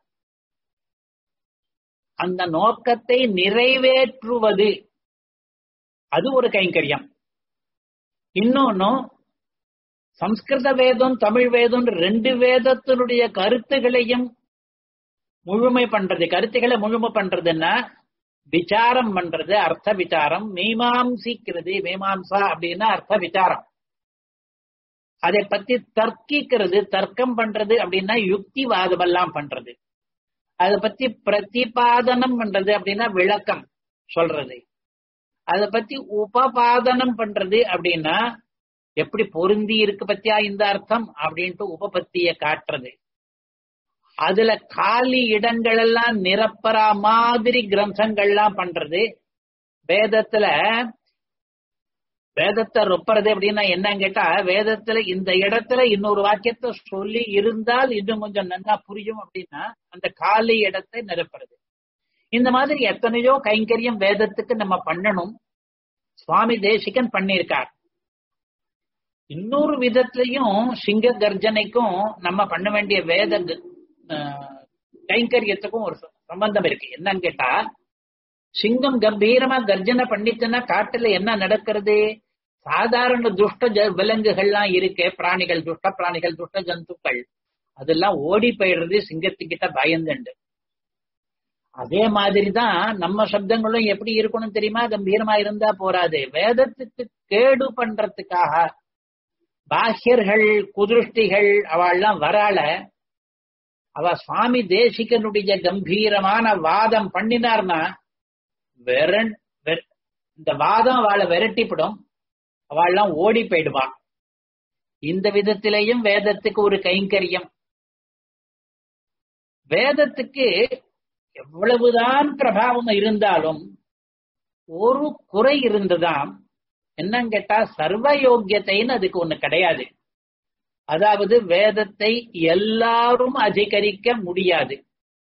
Speaker 1: அந்த நோக்கத்தை நிறைவேற்றுவது அது ஒரு கைங்கரியம் இன்னொன்னு சம்ஸ்கிருத வேதம் தமிழ் வேதம் ரெண்டு வேதத்தினுடைய கருத்துகளையும் முழுமை பண்றது கருத்துக்களை முழுமை பண்றதுன்னா விசாரம் பண்றது அர்த்த விசாரம் மீமாம்சிக்கிறது மீமாம்சா அப்படின்னா அர்த்த விசாரம் அதை பத்தி தர்க்கிக்கிறது தர்க்கம் பண்றது அப்படின்னா யுக்திவாதமெல்லாம் பண்றது அதை பத்தி பிரதிபாதனம் பண்றது அப்படின்னா விளக்கம் சொல்றது அதை பத்தி உபபாதனம் பண்றது அப்படின்னா எப்படி பொருந்தி இருக்கு பத்தியா இந்த அர்த்தம் அப்படின்ட்டு உபபத்திய காட்டுறது அதுல காலி இடங்கள் எல்லாம் நிரப்பற மாதிரி கிரந்தங்கள்லாம் பண்றது வேதத்துல வேதத்தை ரொப்பறது அப்படின்னா என்னன்னு கேட்டா வேதத்துல இந்த இடத்துல இன்னொரு வாக்கியத்தை சொல்லி இருந்தால் இன்னும் கொஞ்சம் நன்னா புரியும் அப்படின்னா அந்த காலி இடத்தை நிரப்புறது இந்த மாதிரி எத்தனையோ கைங்கரியம் வேதத்துக்கு நம்ம பண்ணணும் சுவாமி தேசிகன் பண்ணியிருக்கார் இன்னொரு விதத்திலையும் சிங்க கர்ஜனைக்கும் நம்ம பண்ண வேண்டிய வேத கைங்கரியத்துக்கும் ஒரு சம்பந்தம் இருக்கு என்னன்னு கேட்டா சிங்கம் கம்பீரமா கர்ஜனை பண்ணிச்சுன்னா காட்டுல என்ன நடக்கிறது சாதாரண துஷ்ட விலங்குகள்லாம் இருக்கு பிராணிகள் துஷ்ட பிராணிகள் துஷ்ட ஜந்துக்கள் அதெல்லாம் ஓடி போயிடுறது சிங்கத்துக்கிட்ட பயந்துண்டு அதே மாதிரிதான் நம்ம சப்தங்களும் எப்படி இருக்கணும் தெரியுமா கம்பீரமா இருந்தா போராது வேதத்துக்கு கேடு பண்றதுக்காக பாஹ்யர்கள் குதிருஷ்டிகள் அவள்லாம் வராள அவ சுவாமி தேசிகனுடைய கம்பீரமான வாதம் பண்ணினார்னா வெரண் இந்த வாதம் அவளை விரட்டிப்படும் அவள்லாம் ஓடி போயிடுவா இந்த விதத்திலேயும் வேதத்துக்கு ஒரு கைங்கரியம் வேதத்துக்கு எவ்வளவுதான் பிரபாவம் இருந்தாலும் ஒரு குறை இருந்துதான் என்னன்னு கேட்டா சர்வ யோக்கியத்தைன்னு அதுக்கு ஒண்ணு கிடையாது அதாவது வேதத்தை எல்லாரும் அதிகரிக்க முடியாது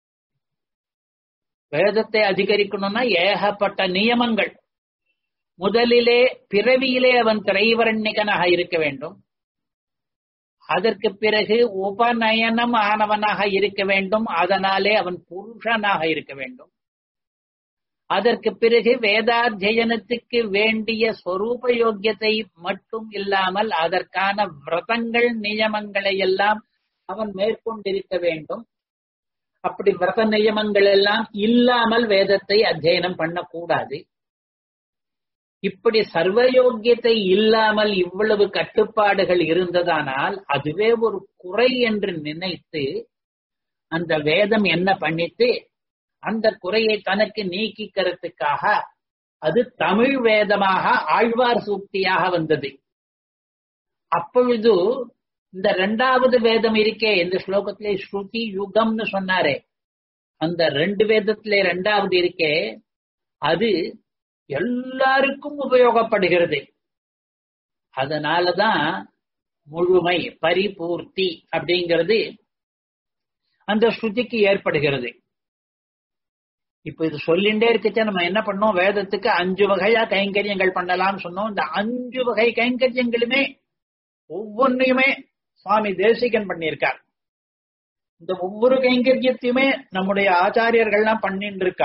Speaker 1: வேதத்தை அதிகரிக்கணும்னா ஏகப்பட்ட நியமங்கள் முதலிலே பிறவியிலே அவன் திரைவரண்யகனாக இருக்க வேண்டும் அதற்கு பிறகு உபநயனம் ஆனவனாக இருக்க வேண்டும் அதனாலே அவன் புருஷனாக இருக்க வேண்டும் அதற்கு பிறகு வேதாத்தியனத்துக்கு வேண்டிய ஸ்வரூப யோக்கியத்தை மட்டும் இல்லாமல் அதற்கான விரதங்கள் நியமங்களை எல்லாம் அவன் மேற்கொண்டிருக்க வேண்டும் அப்படி விரத நியமங்கள் எல்லாம் இல்லாமல் வேதத்தை அத்தியனம் பண்ணக்கூடாது இப்படி சர்வயோக்கியத்தை இல்லாமல் இவ்வளவு கட்டுப்பாடுகள் இருந்ததானால் அதுவே ஒரு குறை என்று நினைத்து அந்த வேதம் என்ன பண்ணிட்டு அந்த குறையை தனக்கு நீக்கிக்கிறதுக்காக அது தமிழ் வேதமாக ஆழ்வார் சூக்தியாக வந்தது அப்பொழுது இந்த இரண்டாவது வேதம் இருக்கே இந்த ஸ்லோகத்திலே ஸ்ருதி யுகம்னு சொன்னாரே அந்த ரெண்டு வேதத்திலே இரண்டாவது இருக்கே அது எல்லாருக்கும் உபயோகப்படுகிறது அதனாலதான் முழுமை பரிபூர்த்தி அப்படிங்கிறது அந்த ஸ்ருதிக்கு ஏற்படுகிறது இப்ப இது சொல்லிண்டே இருக்கச்சா நம்ம என்ன பண்ணோம் வேதத்துக்கு அஞ்சு வகையா கைங்கரியங்கள் பண்ணலாம் சொன்னோம் இந்த அஞ்சு வகை கைங்கரியங்களுமே ஒவ்வொன்றையுமே சுவாமி தேசிகன் பண்ணியிருக்கார் இந்த ஒவ்வொரு கைங்கரியத்தையுமே நம்முடைய ஆச்சாரியர்கள்லாம் பண்ணிட்டு இருக்கா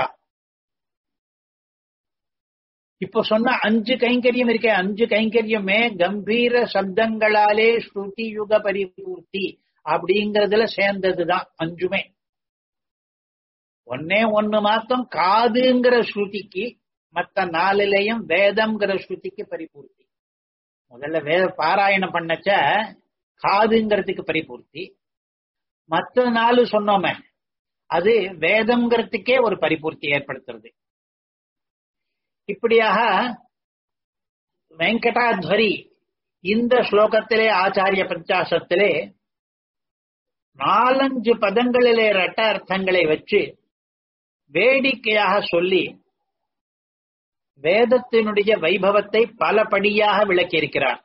Speaker 1: இப்ப சொன்ன அஞ்சு கைங்கரியம் இருக்கே அஞ்சு கைங்கரியமே கம்பீர சப்தங்களாலே ஸ்ருதி யுக பரிபூர்த்தி அப்படிங்கறதுல சேர்ந்ததுதான் அஞ்சுமே ஒன்னே ஒண்ணு மாத்தம் காதுங்கிற ஸ்ருதிக்கு மத்த நாலுலயும் வேதம்ங்கிற ஸ்ருதிக்கு பரிபூர்த்தி முதல்ல வேத பாராயணம் பண்ணச்ச காதுங்கிறதுக்கு பரிபூர்த்தி மற்ற நாலு சொன்னோமே அது வேதம்ங்கிறதுக்கே ஒரு பரிபூர்த்தி ஏற்படுத்துறது இப்படியாக வெங்கடாத்வரி இந்த ஸ்லோகத்திலே ஆச்சாரிய பஞ்சாசத்திலே நாலஞ்சு பதங்களிலே ரட்ட அர்த்தங்களை வச்சு வேடிக்கையாக சொல்லி வேதத்தினுடைய வைபவத்தை பலபடியாக விளக்கியிருக்கிறார்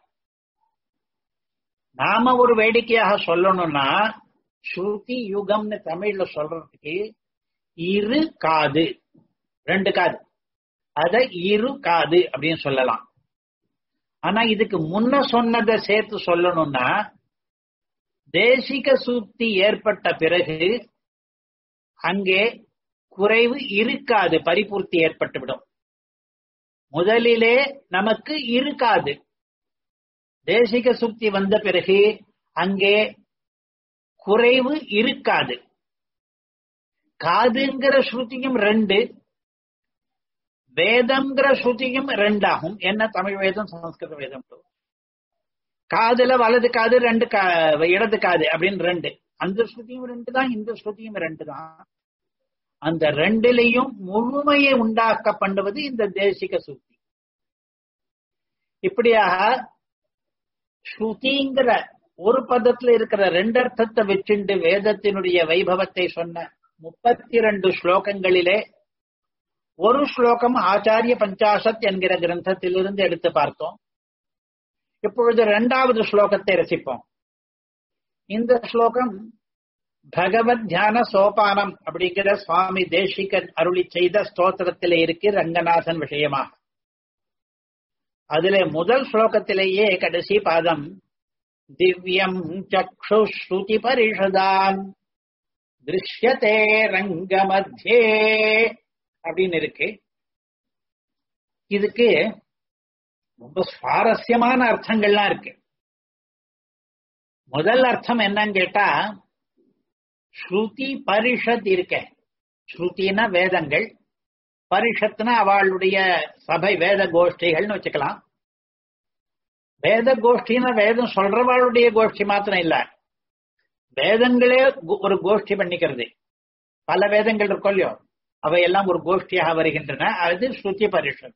Speaker 1: நாம ஒரு வேடிக்கையாக சொல்லணும்னா ஸ்ருதி யுகம்னு தமிழ்ல சொல்றதுக்கு இரு காது ரெண்டு காது அத இரு காது அப்படின்னு சொல்லலாம் ஆனா இதுக்கு முன்ன சொன்னதை சேர்த்து சொல்லணும்னா தேசிக சூக்தி ஏற்பட்ட பிறகு அங்கே குறைவு இருக்காது பரிபூர்த்தி ஏற்பட்டுவிடும் முதலிலே நமக்கு இருக்காது தேசிக சுக்தி வந்த பிறகு அங்கே குறைவு இருக்காது காதுங்கிற ஸ்ருதியும் ரெண்டு வேதம்ங்கிற ஸ்ருதியும் ரெண்டாகும் என்ன தமிழ் வேதம் சமஸ்கிருத வேதம் காதுல வலது காது ரெண்டு இடது காது அப்படின்னு ரெண்டு அந்த ஸ்ருதியும் ரெண்டு தான் இந்த ஸ்ருதியும் ரெண்டு தான் அந்த ரெண்டிலையும் முழுமையை உண்டாக்க பண்ணுவது இந்த தேசிக சுத்தி இப்படியாக ஸ்ருதிங்கிற ஒரு பதத்துல இருக்கிற ரெண்டு அர்த்தத்தை வச்சுண்டு வேதத்தினுடைய வைபவத்தை சொன்ன முப்பத்தி ரெண்டு ஸ்லோகங்களிலே ஒரு ஸ்லோகம் ஆச்சாரிய பஞ்சாசத் என்கிற கிரந்தத்திலிருந்து எடுத்து பார்த்தோம் இப்பொழுது இரண்டாவது ஸ்லோகத்தை ரசிப்போம் இந்த ஸ்லோகம் பகவத் தியான சோபானம் அப்படிங்கிற சுவாமி தேசிகன் அருளி செய்த ஸ்தோத்திரத்திலே இருக்கு ரங்கநாதன் விஷயமாக அதுல முதல் ஸ்லோகத்திலேயே கடைசி பாதம் திவ்யம் சக்ஷு ஸ்ருதி பரிஷதான் திருஷ்யத்தே ரங்கமத்தியே அப்படின்னு இருக்கு இதுக்கு ரொம்ப சுவாரஸ்யமான அர்த்தங்கள்லாம் இருக்கு முதல் அர்த்தம் என்னன்னு கேட்டா ஸ்ருதி பரிஷத் இருக்க ஸ்ருதினா வேதங்கள் பரிஷத்னா அவளுடைய சபை வேத கோஷ்டிகள்னு வச்சுக்கலாம் வேத கோஷ்டின்னா வேதம் சொல்றவாளுடைய கோஷ்டி மாத்திரம் இல்ல வேதங்களே ஒரு கோஷ்டி பண்ணிக்கிறது பல வேதங்கள் இருக்கும் இல்லையோ அவையெல்லாம் ஒரு கோஷ்டியாக வருகின்றன அது ஸ்ருதி பரிஷத்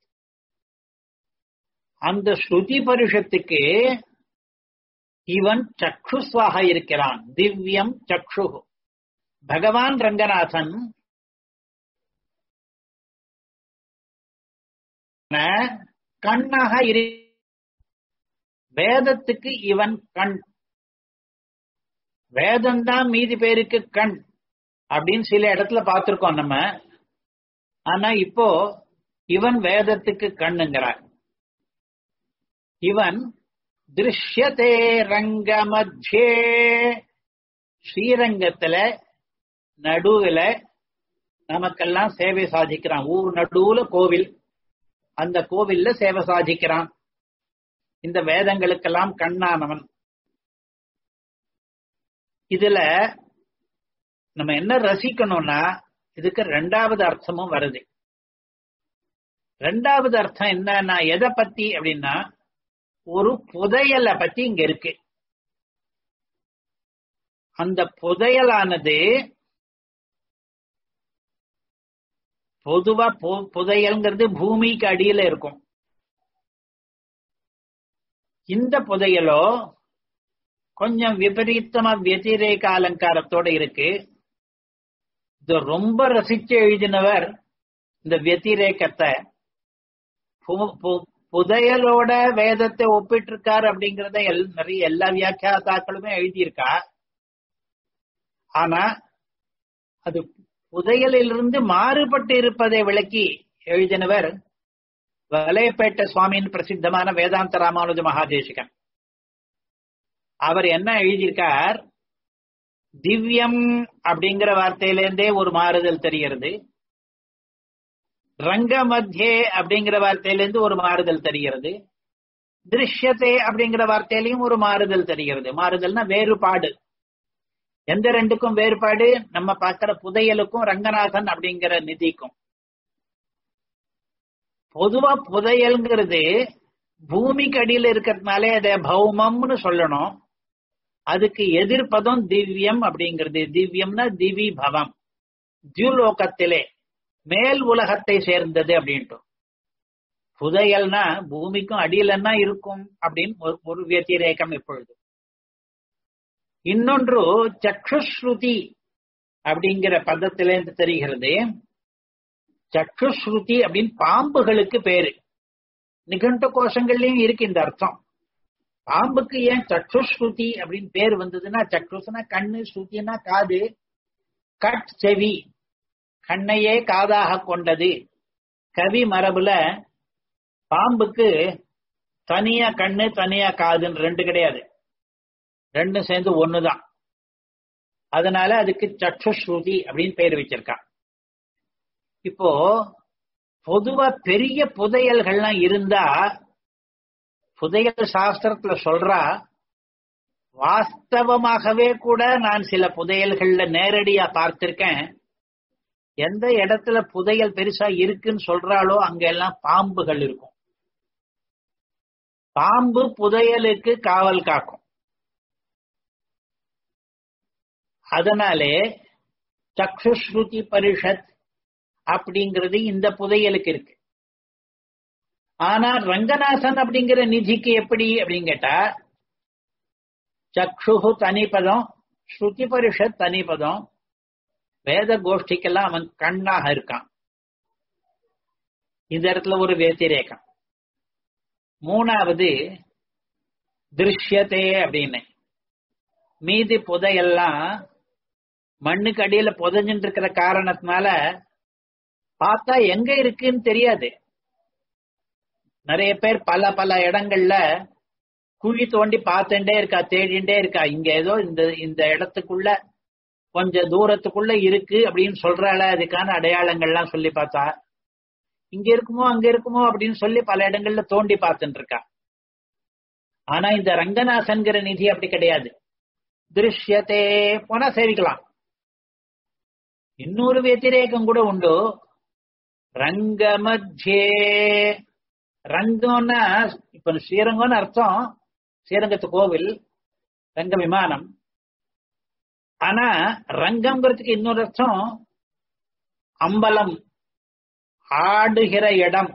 Speaker 1: அந்த ஸ்ருதி பரிஷத்துக்கு இவன் சக்ஷுஸ்வாக இருக்கிறான் திவ்யம் சக்ஷு பகவான் ரங்கநாதன் கண்ணாக இரு வேதத்துக்கு இவன் கண் வேதம்தான் மீதி பேருக்கு கண் அப்படின்னு சில இடத்துல பார்த்திருக்கோம் நம்ம ஆனா இப்போ இவன் வேதத்துக்கு கண்ணுங்கிறார் இவன் திருஷ்யதே ரங்க மத்தியே ஸ்ரீரங்கத்துல நடுவுல நமக்கெல்லாம் சேவை சாதிக்கிறான் ஊர் நடுவுல கோவில் அந்த கோவில்ல சேவை சாதிக்கிறான் இந்த வேதங்களுக்கெல்லாம் கண்ணானவன் இதுல நம்ம என்ன ரசிக்கணும்னா இதுக்கு ரெண்டாவது அர்த்தமும் வருது ரெண்டாவது அர்த்தம் என்னன்னா எதை பத்தி அப்படின்னா ஒரு புதையலை பத்தி இங்க இருக்கு அந்த புதையலானது பொதுவா புதையல்ங்கிறது பூமிக்கு அடியில இருக்கும் இந்த புதையலோ கொஞ்சம் விபரீதமா வத்திரேக அலங்காரத்தோட இருக்கு இது ரொம்ப ரசிச்சு எழுதினவர் இந்த வத்திரேக்கத்தை புதையலோட வேதத்தை ஒப்பிட்டு இருக்காரு அப்படிங்கறத நிறைய எல்லா வியாக்கியாதாக்களுமே எழுதியிருக்கா ஆனா அது புதையலிலிருந்து மாறுபட்டு இருப்பதை விளக்கி எழுதினவர் வலையப்பேட்டை சுவாமியின் பிரசித்தமான வேதாந்த ராமானுஜ மகாதேசிகன் அவர் என்ன எழுதியிருக்கார் திவ்யம் அப்படிங்கிற வார்த்தையிலேருந்தே ஒரு மாறுதல் தெரிகிறது ரங்க மத்தியே அப்படிங்கிற வார்த்தையிலிருந்து ஒரு மாறுதல் தெரிகிறது திருஷ்யத்தை அப்படிங்கிற வார்த்தையிலையும் ஒரு மாறுதல் தெரிகிறது மாறுதல்னா வேறுபாடு எந்த ரெண்டுக்கும் வேறுபாடு நம்ம பார்க்கிற புதையலுக்கும் ரங்கநாதன் அப்படிங்கிற நிதிக்கும் பொதுவா புதையல்ங்கிறது பூமிக்கு அடியில் இருக்கிறதுனாலே அதை பௌமம்னு சொல்லணும் அதுக்கு எதிர்ப்பதம் திவ்யம் அப்படிங்கிறது திவ்யம்னா திவி பவம் தியுலோகத்திலே மேல் உலகத்தை சேர்ந்தது அப்படின்ட்டு புதையல்னா பூமிக்கும் அடியிலன்னா இருக்கும் அப்படின்னு ஒரு வத்திரேகம் இப்பொழுது இன்னொன்று சக்ஷுஸ்ருதி அப்படிங்கிற பதத்திலேருந்து தெரிகிறது சக்ஷுஸ்ருதி அப்படின்னு பாம்புகளுக்கு பேரு நிகண்ட கோஷங்கள்லயும் இருக்கு இந்த அர்த்தம் பாம்புக்கு ஏன் சக்ஷுஸ்ருதி அப்படின்னு பேர் வந்ததுன்னா சக்ஷுஸ்னா கண்ணு ஸ்ருதினா காது கட் செவி கண்ணையே காதாக கொண்டது கவி மரபுல பாம்புக்கு தனியா கண்ணு தனியா காதுன்னு ரெண்டு கிடையாது ரெண்டும் சேர்ந்து ஒண்ணுதான் அதனால அதுக்கு சக்ஷுஸ்ருதி அப்படின்னு பேர் வச்சிருக்கா இப்போ பொதுவா பெரிய புதையல்கள்லாம் இருந்தா புதையல் சாஸ்திரத்துல சொல்றா வாஸ்தவமாகவே கூட நான் சில புதையல்கள்ல நேரடியா பார்த்திருக்கேன் எந்த இடத்துல புதையல் பெருசா இருக்குன்னு சொல்றாளோ அங்க எல்லாம் பாம்புகள் இருக்கும் பாம்பு புதையலுக்கு காவல் காக்கும் அதனாலே சக்ஷுஸ்ருதி பரிஷத் அப்படிங்கிறது இந்த புதையலுக்கு இருக்கு ஆனா ரங்கநாதன் அப்படிங்கிற நிதிக்கு எப்படி அப்படின்னு கேட்டா சக்ஷு தனிப்பதம் ஸ்ருதி பரிஷத் தனிப்பதம் வேத கோஷ்டிக்கெல்லாம் அவன் கண்ணாக இருக்கான் இந்த இடத்துல ஒரு வேத்திரேகம் மூணாவது திருஷ்யத்தே அப்படின்னு மீதி புதையெல்லாம் மண்ணுக்கு அடியில புதைஞ்சுட்டு இருக்கிற காரணத்தினால பார்த்தா எங்க இருக்குன்னு தெரியாது நிறைய பேர் பல பல இடங்கள்ல குழி தோண்டி பார்த்துட்டே இருக்கா தேடிண்டே இருக்கா இங்க ஏதோ இந்த இந்த இடத்துக்குள்ள கொஞ்சம் தூரத்துக்குள்ள இருக்கு அப்படின்னு சொல்றாள அதுக்கான அடையாளங்கள்லாம் சொல்லி பார்த்தா இங்க இருக்குமோ அங்க இருக்குமோ அப்படின்னு சொல்லி பல இடங்கள்ல தோண்டி பார்த்துட்டு இருக்கா ஆனா இந்த ரங்கநாசன்கிற நிதி அப்படி கிடையாது திருஷ்யத்தே போனா சேவிக்கலாம் இன்னொரு வத்திரேகம் கூட உண்டு ரங்க மத்தியே ரங்கம்னா இப்ப ஸ்ரீரங்கம்னு அர்த்தம் ஸ்ரீரங்கத்து கோவில் ரங்க விமானம் ஆனா ரங்கம்ங்கிறதுக்கு இன்னொரு அர்த்தம் அம்பலம் ஆடுகிற இடம்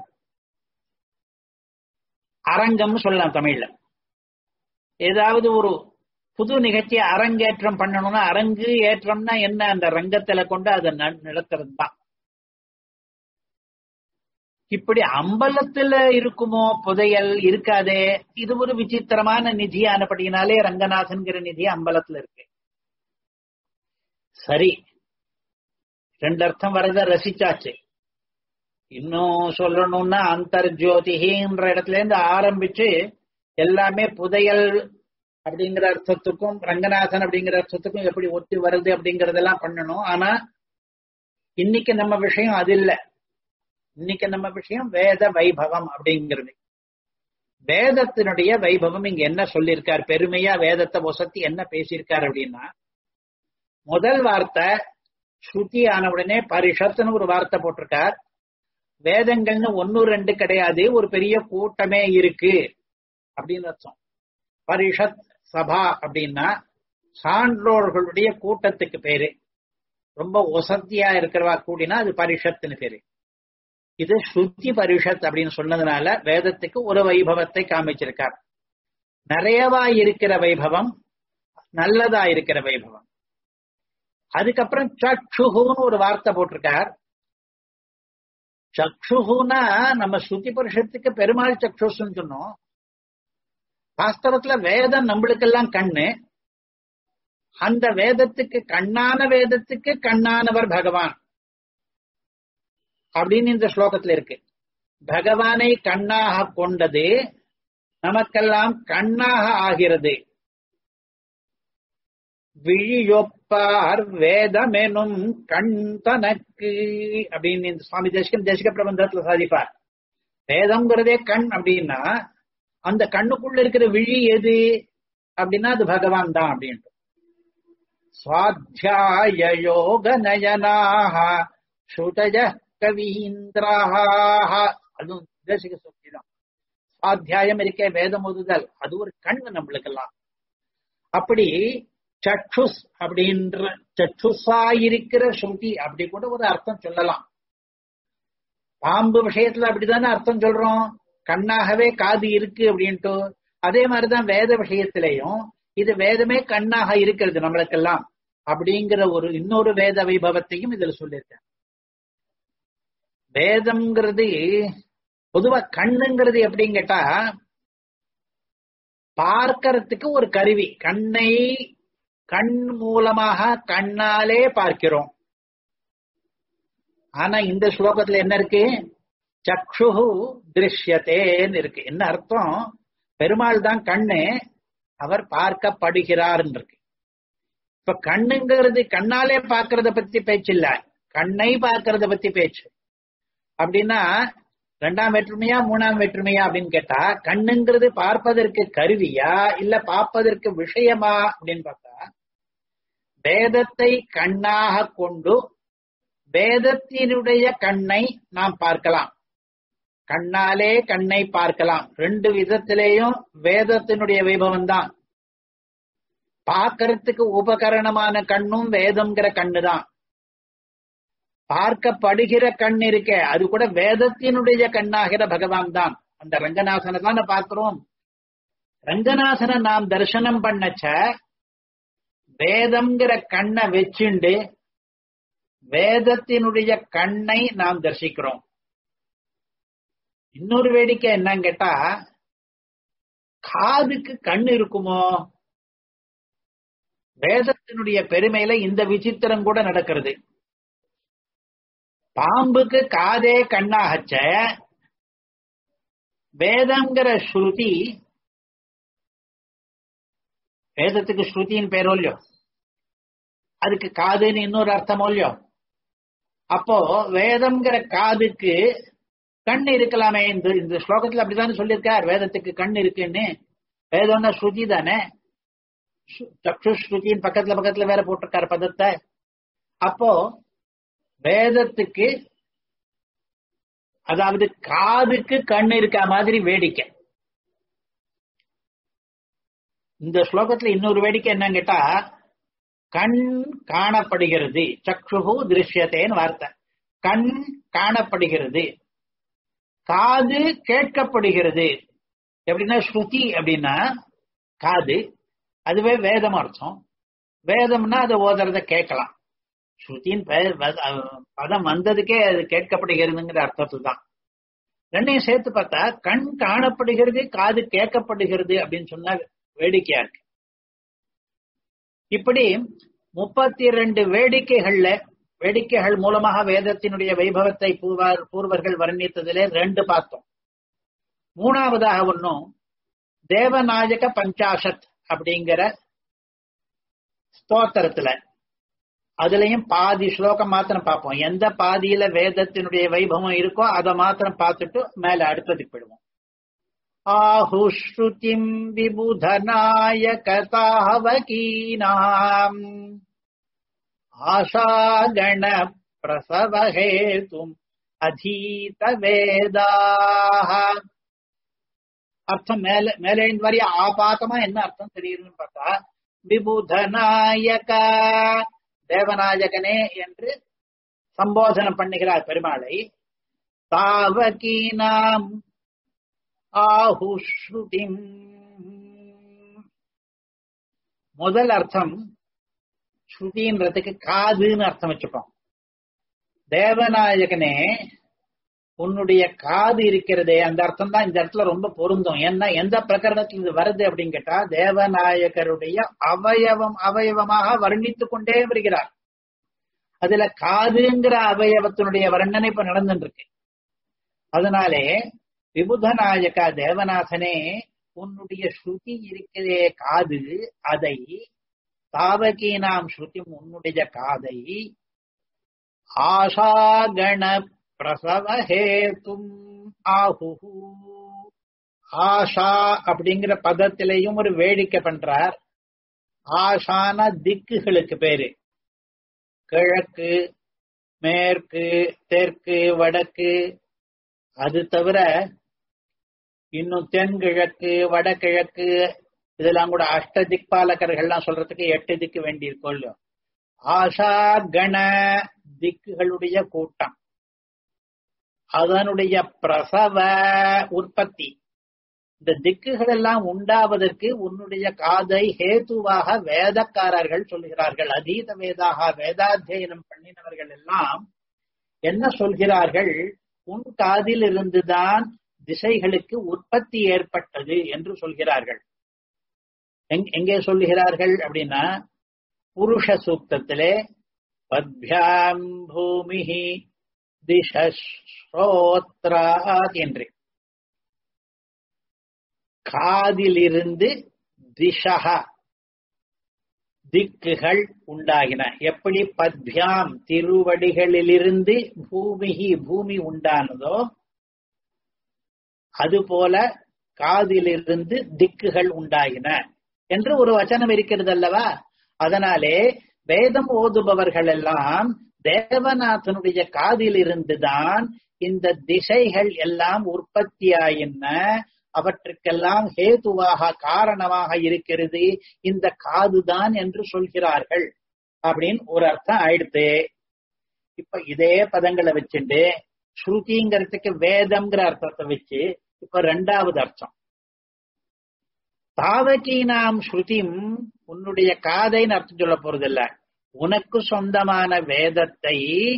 Speaker 1: அரங்கம்னு சொல்லலாம் தமிழ்ல ஏதாவது ஒரு புது நிகழ்ச்சி அரங்கேற்றம் பண்ணணும்னா அரங்கு ஏற்றம்னா என்ன அந்த ரங்கத்துல கொண்டு அதை நடத்துறது தான் இப்படி அம்பலத்துல இருக்குமோ புதையல் இருக்காதே இது ஒரு விசித்திரமான நிதி ஆனபடினாலே ரங்கநாதன்கிற நிதி அம்பலத்துல இருக்கு சரி ரெண்டு அர்த்தம் வரத ரசிச்சாச்சு இன்னும் சொல்லணும்னா அந்தர்ஜோதிகின்ற இடத்துல இருந்து ஆரம்பிச்சு எல்லாமே புதையல் அப்படிங்கிற அர்த்தத்துக்கும் ரங்கநாதன் அப்படிங்கிற அர்த்தத்துக்கும் எப்படி ஒத்தி வருது அப்படிங்கறதெல்லாம் பண்ணணும் ஆனா இன்னைக்கு நம்ம விஷயம் அது இல்ல இன்னைக்கு நம்ம விஷயம் வேத வைபவம் அப்படிங்கிறது வேதத்தினுடைய வைபவம் இங்க என்ன சொல்லியிருக்கார் பெருமையா வேதத்தை ஒசத்தி என்ன பேசியிருக்கார் அப்படின்னா முதல் வார்த்தை ஸ்ருதி ஆன உடனே பரிஷத்துன்னு ஒரு வார்த்தை போட்டிருக்கார் வேதங்கள்னு ஒன்னு ரெண்டு கிடையாது ஒரு பெரிய கூட்டமே இருக்கு அப்படின்னு அர்த்தம் பரிஷத் சபா அப்படின்னா சான்றோர்களுடைய கூட்டத்துக்கு பேரு ரொம்ப ஒசத்தியா இருக்கிறவா கூடினா அது பரிஷத்துன்னு பேரு இது ஸ்ருதி பரிஷத் அப்படின்னு சொன்னதுனால வேதத்துக்கு ஒரு வைபவத்தை காமிச்சிருக்கார் நிறையவா இருக்கிற வைபவம் நல்லதா இருக்கிற வைபவம் அதுக்கப்புறம் சக்ஷுகுன்னு ஒரு வார்த்தை போட்டிருக்கார் சக்ஷுகுனா நம்ம ஸ்ருதி பரிஷத்துக்கு பெருமாள் சக்ஷுஸ்ன்னு சொன்னோம் வாஸ்தவத்துல வேதம் நம்மளுக்கெல்லாம் கண்ணு அந்த வேதத்துக்கு கண்ணான வேதத்துக்கு கண்ணானவர் பகவான் அப்படின்னு இந்த ஸ்லோகத்துல இருக்கு பகவானை கண்ணாக கொண்டது நமக்கெல்லாம் கண்ணாக ஆகிறது விழியொப்பார் வேதமெனும் கண் தனக்கு அப்படின்னு இந்த சுவாமி தேசிகன் தேசிக பிரபந்தத்துல சாதிப்பார் வேதம்ங்கிறதே கண் அப்படின்னா அந்த கண்ணுக்குள்ள இருக்கிற விழி எது அப்படின்னா அது பகவான் தான் அப்படின்ட்டு சுவாத்தியாய யோக நயனாக சுதஜ கவீந்திராக அதுவும் தேசிக சொத்தி தான் சுவாத்தியாயம் இருக்க வேதம் ஒதுதல் அது ஒரு கண்ணு நம்மளுக்கெல்லாம் அப்படி சற்றுஸ் அப்படின்ற சற்றுசா இருக்கிற ஸ்ருதி அப்படி கூட ஒரு அர்த்தம் சொல்லலாம் பாம்பு விஷயத்துல அப்படிதானே அர்த்தம் சொல்றோம் கண்ணாகவே காது இருக்கு அப்படின்ட்டு அதே மாதிரிதான் வேத விஷயத்திலையும் இது வேதமே கண்ணாக இருக்கிறது நம்மளுக்கெல்லாம் அப்படிங்கிற ஒரு இன்னொரு வேத வைபவத்தையும் இதுல சொல்லியிருக்கேன் வேதம்ங்கிறது பொதுவா கண்ணுங்கிறது எப்படின்னு கேட்டா பார்க்கறதுக்கு ஒரு கருவி கண்ணை கண் மூலமாக கண்ணாலே பார்க்கிறோம் ஆனா இந்த ஸ்லோகத்துல என்ன இருக்கு சக்ஷு திருஷ்யத்தேன்னு இருக்கு என்ன அர்த்தம் பெருமாள் தான் கண்ணு அவர் பார்க்கப்படுகிறார் இருக்கு இப்ப கண்ணுங்கிறது கண்ணாலே பார்க்கறத பத்தி பேச்சு இல்ல கண்ணை பார்க்கறத பத்தி பேச்சு அப்படின்னா ரெண்டாம் வேற்றுமையா மூணாம் வேற்றுமையா அப்படின்னு கேட்டா கண்ணுங்கிறது பார்ப்பதற்கு கருவியா இல்ல பார்ப்பதற்கு விஷயமா அப்படின்னு பார்த்தா வேதத்தை கண்ணாக கொண்டு வேதத்தினுடைய கண்ணை நாம் பார்க்கலாம் கண்ணாலே கண்ணை பார்க்கலாம் ரெண்டு விதத்திலேயும் வேதத்தினுடைய வைபவம் தான் பார்க்கறதுக்கு உபகரணமான கண்ணும் வேதம்ங்கிற கண்ணு தான் பார்க்கப்படுகிற கண் இருக்கே அது கூட வேதத்தினுடைய கண்ணாகிற பகவான் தான் அந்த ரங்கநாசனை தானே பார்க்கிறோம் ரங்கநாசனை நாம் தரிசனம் பண்ணச்ச வேதம்ங்கிற கண்ணை வச்சுண்டு வேதத்தினுடைய கண்ணை நாம் தரிசிக்கிறோம் இன்னொரு வேடிக்கை என்னன்னு கேட்டா காதுக்கு கண் இருக்குமோ வேதத்தினுடைய பெருமையில இந்த விசித்திரம் கூட நடக்கிறது பாம்புக்கு காதே கண்ணாகச்ச வேதங்கிற ஸ்ருதி வேதத்துக்கு ஸ்ருதியின் பேரோ இல்லையோ அதுக்கு காதுன்னு இன்னொரு அர்த்தமோ இல்லையோ அப்போ வேதம்ங்கிற காதுக்கு கண் இருக்கலாமே இந்த இந்த ஸ்லோகத்துல அப்படித்தானே சொல்லியிருக்கார் வேதத்துக்கு கண் இருக்குன்னு வேதம்னா ஸ்ருதி தானே சக்ஷு ஸ்ருதியின் பக்கத்துல பக்கத்துல வேற போட்டிருக்காரு பதத்தை அப்போ வேதத்துக்கு அதாவது காதுக்கு கண் இருக்க மாதிரி வேடிக்கை இந்த ஸ்லோகத்துல இன்னொரு வேடிக்கை என்னன்னு கேட்டா கண் காணப்படுகிறது சக்ஷுகு திருஷ்யத்தேன்னு வார்த்தை கண் காணப்படுகிறது காது கேட்கப்படுகிறது எப்படின்னா ஸ்ருதி அப்படின்னா காது அதுவே வேதம் அர்த்தம் வேதம்னா அதை ஓதுறத கேட்கலாம் ஸ்ருதின்னு பெயர் வ- அஹ் பதம் வந்ததுக்கே அது கேட்கப்படுகிறதுங்கிற அர்த்தத்தில் தான் ரெண்டையும் சேர்த்து பார்த்தா கண் காணப்படுகிறது காது கேட்கப்படுகிறது அப்படின்னு சொன்னா வேடிக்கையா இருக்கு இப்படி முப்பத்தி ரெண்டு வேடிக்கைகள்ல வேடிக்கைகள் மூலமாக வேதத்தினுடைய வைபவத்தை பூர்வார் பூர்வர்கள் வர்ணித்ததிலே ரெண்டு பார்த்தோம் மூணாவதாக ஒன்னும் தேவநாயக பஞ்சாசத் அப்படிங்கிற ஸ்தோத்திரத்துல அதுலயும் பாதி ஸ்லோகம் மாத்திரம் பார்ப்போம் எந்த பாதியில வேதத்தினுடைய வைபவம் இருக்கோ அதை மாத்திரம் பார்த்துட்டு மேல அடுத்ததுக்கு போயிடுவோம் ஆஹுஸ்ருதிம் விபுதநாயகதாவகீனாம் ஆஷாகண பிரசவஹேதும் அதீத வேதாக அர்த்தம் மேல மேல இந்த மாதிரி ஆபாத்தமா என்ன அர்த்தம் தெரியுதுன்னு பார்த்தா விபுதநாயக தேவநாயகனே என்று சம்போதனம் பண்ணுகிறார் பெருமாளை தாவகீனாம் ஆஹுஸ்ருதிம் முதல் அர்த்தம் ஸ்ருதின்றதுக்கு காதுன்னு அர்த்தம் வச்சுப்போம் தேவநாயகனே உன்னுடைய காது இருக்கிறதே அந்த அர்த்தம் தான் இந்த இடத்துல ரொம்ப பொருந்தும் ஏன்னா எந்த பிரகரணத்தில் இது வருது அப்படின்னு கேட்டா தேவநாயகருடைய அவயவம் அவயவமாக வர்ணித்துக் கொண்டே வருகிறார் அதுல காதுங்கிற அவயவத்தினுடைய வர்ணனை இப்ப நடந்துட்டு இருக்கு அதனாலே விபுதநாயகா தேவநாதனே உன்னுடைய ஸ்ருதி இருக்கிறதே காது அதை தாவகீனாம் ஸ்ருதி உன்னுடைய காதை ஆஷாகண பிரசவஹேதும் ஆஹுஹு ஆஷா அப்படிங்கிற பதத்திலையும் ஒரு வேடிக்கை பண்றார் ஆஷான திக்குகளுக்கு பேரு கிழக்கு மேற்கு தெற்கு வடக்கு அது தவிர இன்னும் தென்கிழக்கு வடகிழக்கு இதெல்லாம் கூட அஷ்ட திக்பாலகர்கள்லாம் சொல்றதுக்கு எட்டு திக்கு வேண்டியிருக்கோம் இல்லையோ ஆஷா கண திக்குகளுடைய கூட்டம் அதனுடைய பிரசவ உற்பத்தி இந்த திக்குகள் எல்லாம் உண்டாவதற்கு உன்னுடைய காதை ஹேதுவாக வேதக்காரர்கள் சொல்கிறார்கள் அதீத வேதாக வேதாத்தியனம் பண்ணினவர்கள் எல்லாம் என்ன சொல்கிறார்கள் உன் காதில் இருந்துதான் திசைகளுக்கு உற்பத்தி ஏற்பட்டது என்று சொல்கிறார்கள் எங்- எங்கே சொல்லுகிறார்கள் அப்படின்னா புருஷ சூக்தத்திலே பத்யாம் பூமிஹி திசஸ்ரோத்ராத் என்று காதிலிருந்து திசகா திக்குகள் உண்டாகின எப்படி பத்யாம் திருவடிகளிலிருந்து பூமிகி பூமி உண்டானதோ அதுபோல காதிலிருந்து திக்குகள் உண்டாகின என்று ஒரு வச்சனம் இருக்கிறது அல்லவா அதனாலே வேதம் ஓதுபவர்கள் எல்லாம் தேவநாதனுடைய காதிலிருந்துதான் இந்த திசைகள் எல்லாம் உற்பத்தியாயின அவற்றுக்கெல்லாம் ஹேதுவாக காரணமாக இருக்கிறது இந்த காதுதான் என்று சொல்கிறார்கள் அப்படின்னு ஒரு அர்த்தம் ஆயிடுத்து இப்ப இதே பதங்களை வச்சுட்டு ஸ்ருதிங்கிறதுக்கு வேதம்ங்கிற அர்த்தத்தை வச்சு இப்ப ரெண்டாவது அர்த்தம் தாவகீனாம் ஸ்ருதிம் உன்னுடைய காதைன்னு அர்த்தம் சொல்ல போறதில்ல உனக்கு சொந்தமான வேதத்தை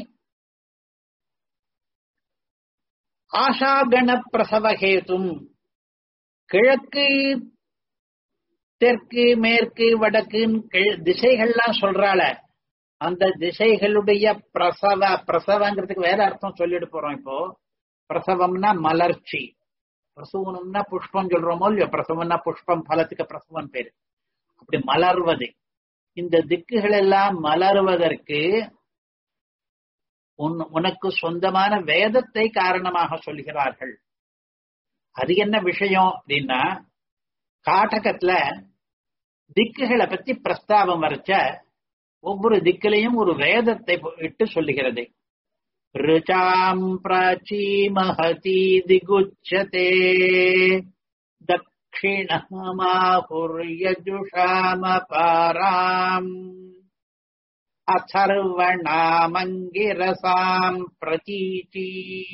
Speaker 1: ஆஷாகண பிரசவஹேதும் கிழக்கு தெற்கு மேற்கு வடக்குன்னு திசைகள்லாம் சொல்றாள அந்த திசைகளுடைய பிரசவ பிரசவங்கிறதுக்கு வேற அர்த்தம் சொல்லிட்டு போறோம் இப்போ பிரசவம்னா மலர்ச்சி பிரசவனம்னா புஷ்பம் சொல்றோமோ இல்லையோ பிரசவம்னா புஷ்பம் பலத்துக்கு பிரசவம் பேரு அப்படி மலர்வது இந்த திக்குகள் எல்லாம் மலர்வதற்கு உனக்கு சொந்தமான வேதத்தை காரணமாக சொல்கிறார்கள் அது என்ன விஷயம் அப்படின்னா காட்டகத்துல திக்குகளை பத்தி பிரஸ்தாபம் வரைச்ச ஒவ்வொரு திக்கிலையும் ஒரு வேதத்தை இட்டு சொல்லுகிறது ருச்சாம் பிராச்சி மகதி திகுச்சதே தக்ஷிணமாஹுர்யஜுஷாம பாராம் अथर्वणामङ्गिरसाम् प्रतीची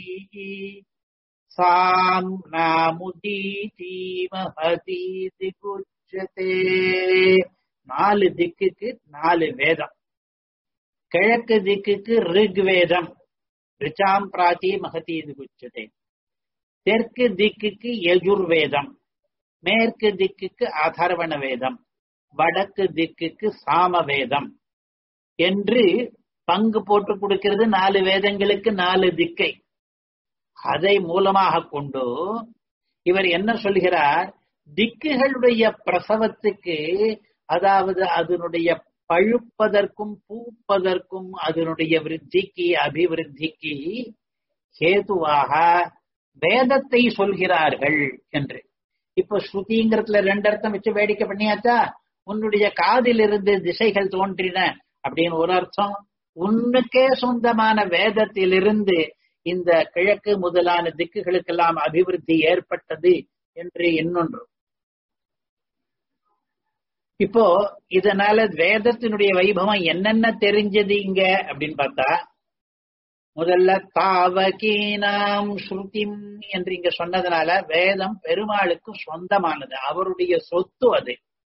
Speaker 1: साम् नामुदीती महतीति உச்சதே நாலு திக்குக்கு நாலு வேதம் கிழக்கு திக்குக்கு ரிக்வேதம் ரிச்சாம் பிராத்தி மகதி இது உச்சதே தெற்கு திக்குக்கு யஜுர்வேதம் மேற்கு திக்குக்கு அதர்வண வேதம் வடக்கு திக்குக்கு சாம வேதம் என்று பங்கு போட்டு கொடுக்கிறது நாலு வேதங்களுக்கு நாலு திக்கை அதை மூலமாக கொண்டு இவர் என்ன சொல்கிறார் திக்குகளுடைய பிரசவத்துக்கு அதாவது அதனுடைய பழுப்பதற்கும் பூப்பதற்கும் அதனுடைய விருத்திக்கு அபிவிருத்திக்கு ஹேதுவாக வேதத்தை சொல்கிறார்கள் என்று இப்ப ஸ்ருதிங்கிறதுல ரெண்டு அர்த்தம் வச்சு வேடிக்கை பண்ணியாச்சா உன்னுடைய காதிலிருந்து திசைகள் தோன்றின அப்படின்னு ஒரு அர்த்தம் உன்னுக்கே சொந்தமான வேதத்திலிருந்து இந்த கிழக்கு முதலான திக்குகளுக்கெல்லாம் அபிவிருத்தி ஏற்பட்டது என்று இன்னொன்று இப்போ இதனால வேதத்தினுடைய வைபவம் என்னென்ன தெரிஞ்சது இங்க அப்படின்னு பார்த்தா முதல்ல தாவகீனாம் ஸ்ருதிம் என்று இங்க சொன்னதுனால வேதம் பெருமாளுக்கு சொந்தமானது அவருடைய சொத்து அது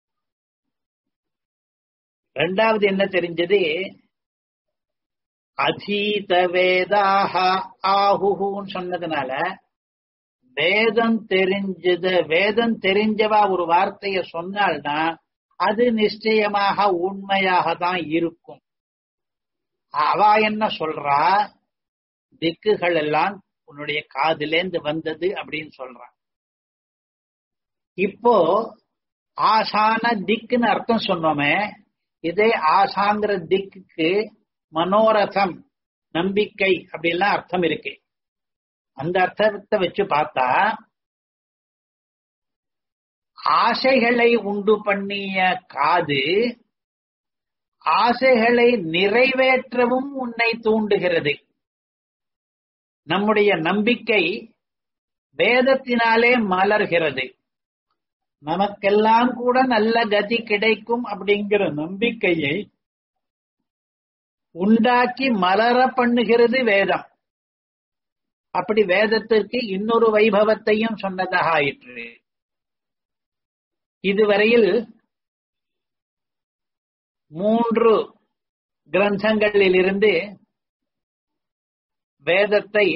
Speaker 1: ரெண்டாவது என்ன தெரிஞ்சது அதீத வேதாக ஆகுன்னு சொன்னதுனால வேதம் தெரிஞ்சது வேதம் தெரிஞ்சவா ஒரு வார்த்தைய சொன்னால்னா அது நிச்சயமாக உண்மையாக தான் இருக்கும் அவ என்ன சொல்றா திக்குகள் எல்லாம் உன்னுடைய காதிலேந்து வந்தது அப்படின்னு சொல்றான் இப்போ ஆசான திக்குன்னு அர்த்தம் சொன்னோமே இதே ஆசாங்கிற திக்குக்கு மனோரதம் நம்பிக்கை அப்படிலாம் அர்த்தம் இருக்கு அந்த அர்த்தத்தை வச்சு பார்த்தா ஆசைகளை உண்டு பண்ணிய காது ஆசைகளை நிறைவேற்றவும் உன்னை தூண்டுகிறது நம்முடைய நம்பிக்கை வேதத்தினாலே மலர்கிறது நமக்கெல்லாம் கூட நல்ல கதி கிடைக்கும் அப்படிங்கிற நம்பிக்கையை உண்டாக்கி மலர பண்ணுகிறது வேதம் அப்படி வேதத்திற்கு இன்னொரு வைபவத்தையும் சொன்னதாக ஆயிற்று இதுவரையில் மூன்று கிரந்தங்களிலிருந்து வேதத்தை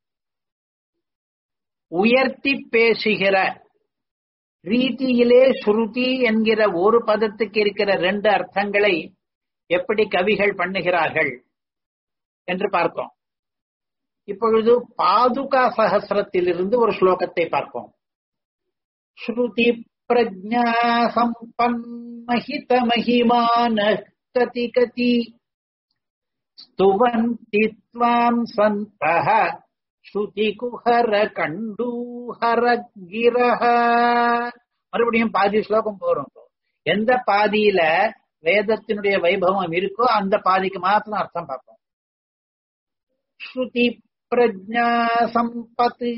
Speaker 1: உயர்த்தி பேசுகிற ரீதியிலே ஸ்ருதி என்கிற ஒரு பதத்துக்கு இருக்கிற ரெண்டு அர்த்தங்களை எப்படி கவிகள் பண்ணுகிறார்கள் என்று பார்த்தோம் இப்பொழுது பாதுகா சகசிரத்திலிருந்து ஒரு ஸ்லோகத்தை பார்ப்போம் ஸ்ருதி பிரஜா சம்பன்மஹித மகிமான கதி கதி ஸ்துவந்தி த்வாம் சந்தः ஸ்ருதி குஹர கண்டூஹர கிரஹ மறுபடியும் பாதி ஸ்லோகம் போறோம் எந்த பாதியில வேதத்தினுடைய வைபவம் இருக்கோ அந்த பாதிக்கு மாத்திரம் அர்த்தம் பார்ப்போம் ஸ்ருதி பிரஜா சம்பத்து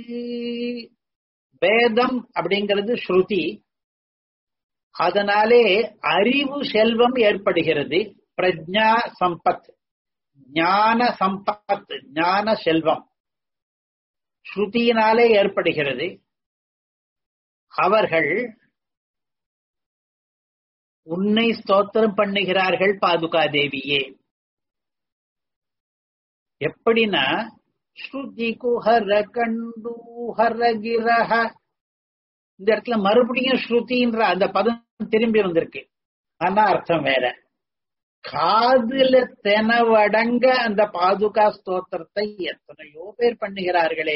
Speaker 1: வேதம் அப்படிங்கிறது ஸ்ருதி அதனாலே அறிவு செல்வம் ஏற்படுகிறது பிரஜா சம்பத் ஞான சம்பத் ஞான செல்வம் ஸ்ருதியினாலே ஏற்படுகிறது அவர்கள் உன்னை ஸ்தோத்திரம் பண்ணுகிறார்கள் பாதுகா தேவியே எப்படின்னா ஸ்ருதி குஹர கண்டு ஹர கிரஹ இந்த இடத்துல மறுபடியும் ஸ்ருதின்ற அந்த பதம் திரும்பி வந்திருக்கு ஆனா அர்த்தம் வேற காதுல தெனவடங்க அந்த பாதுகா ஸ்தோத்திரத்தை எத்தனையோ பேர் பண்ணுகிறார்களே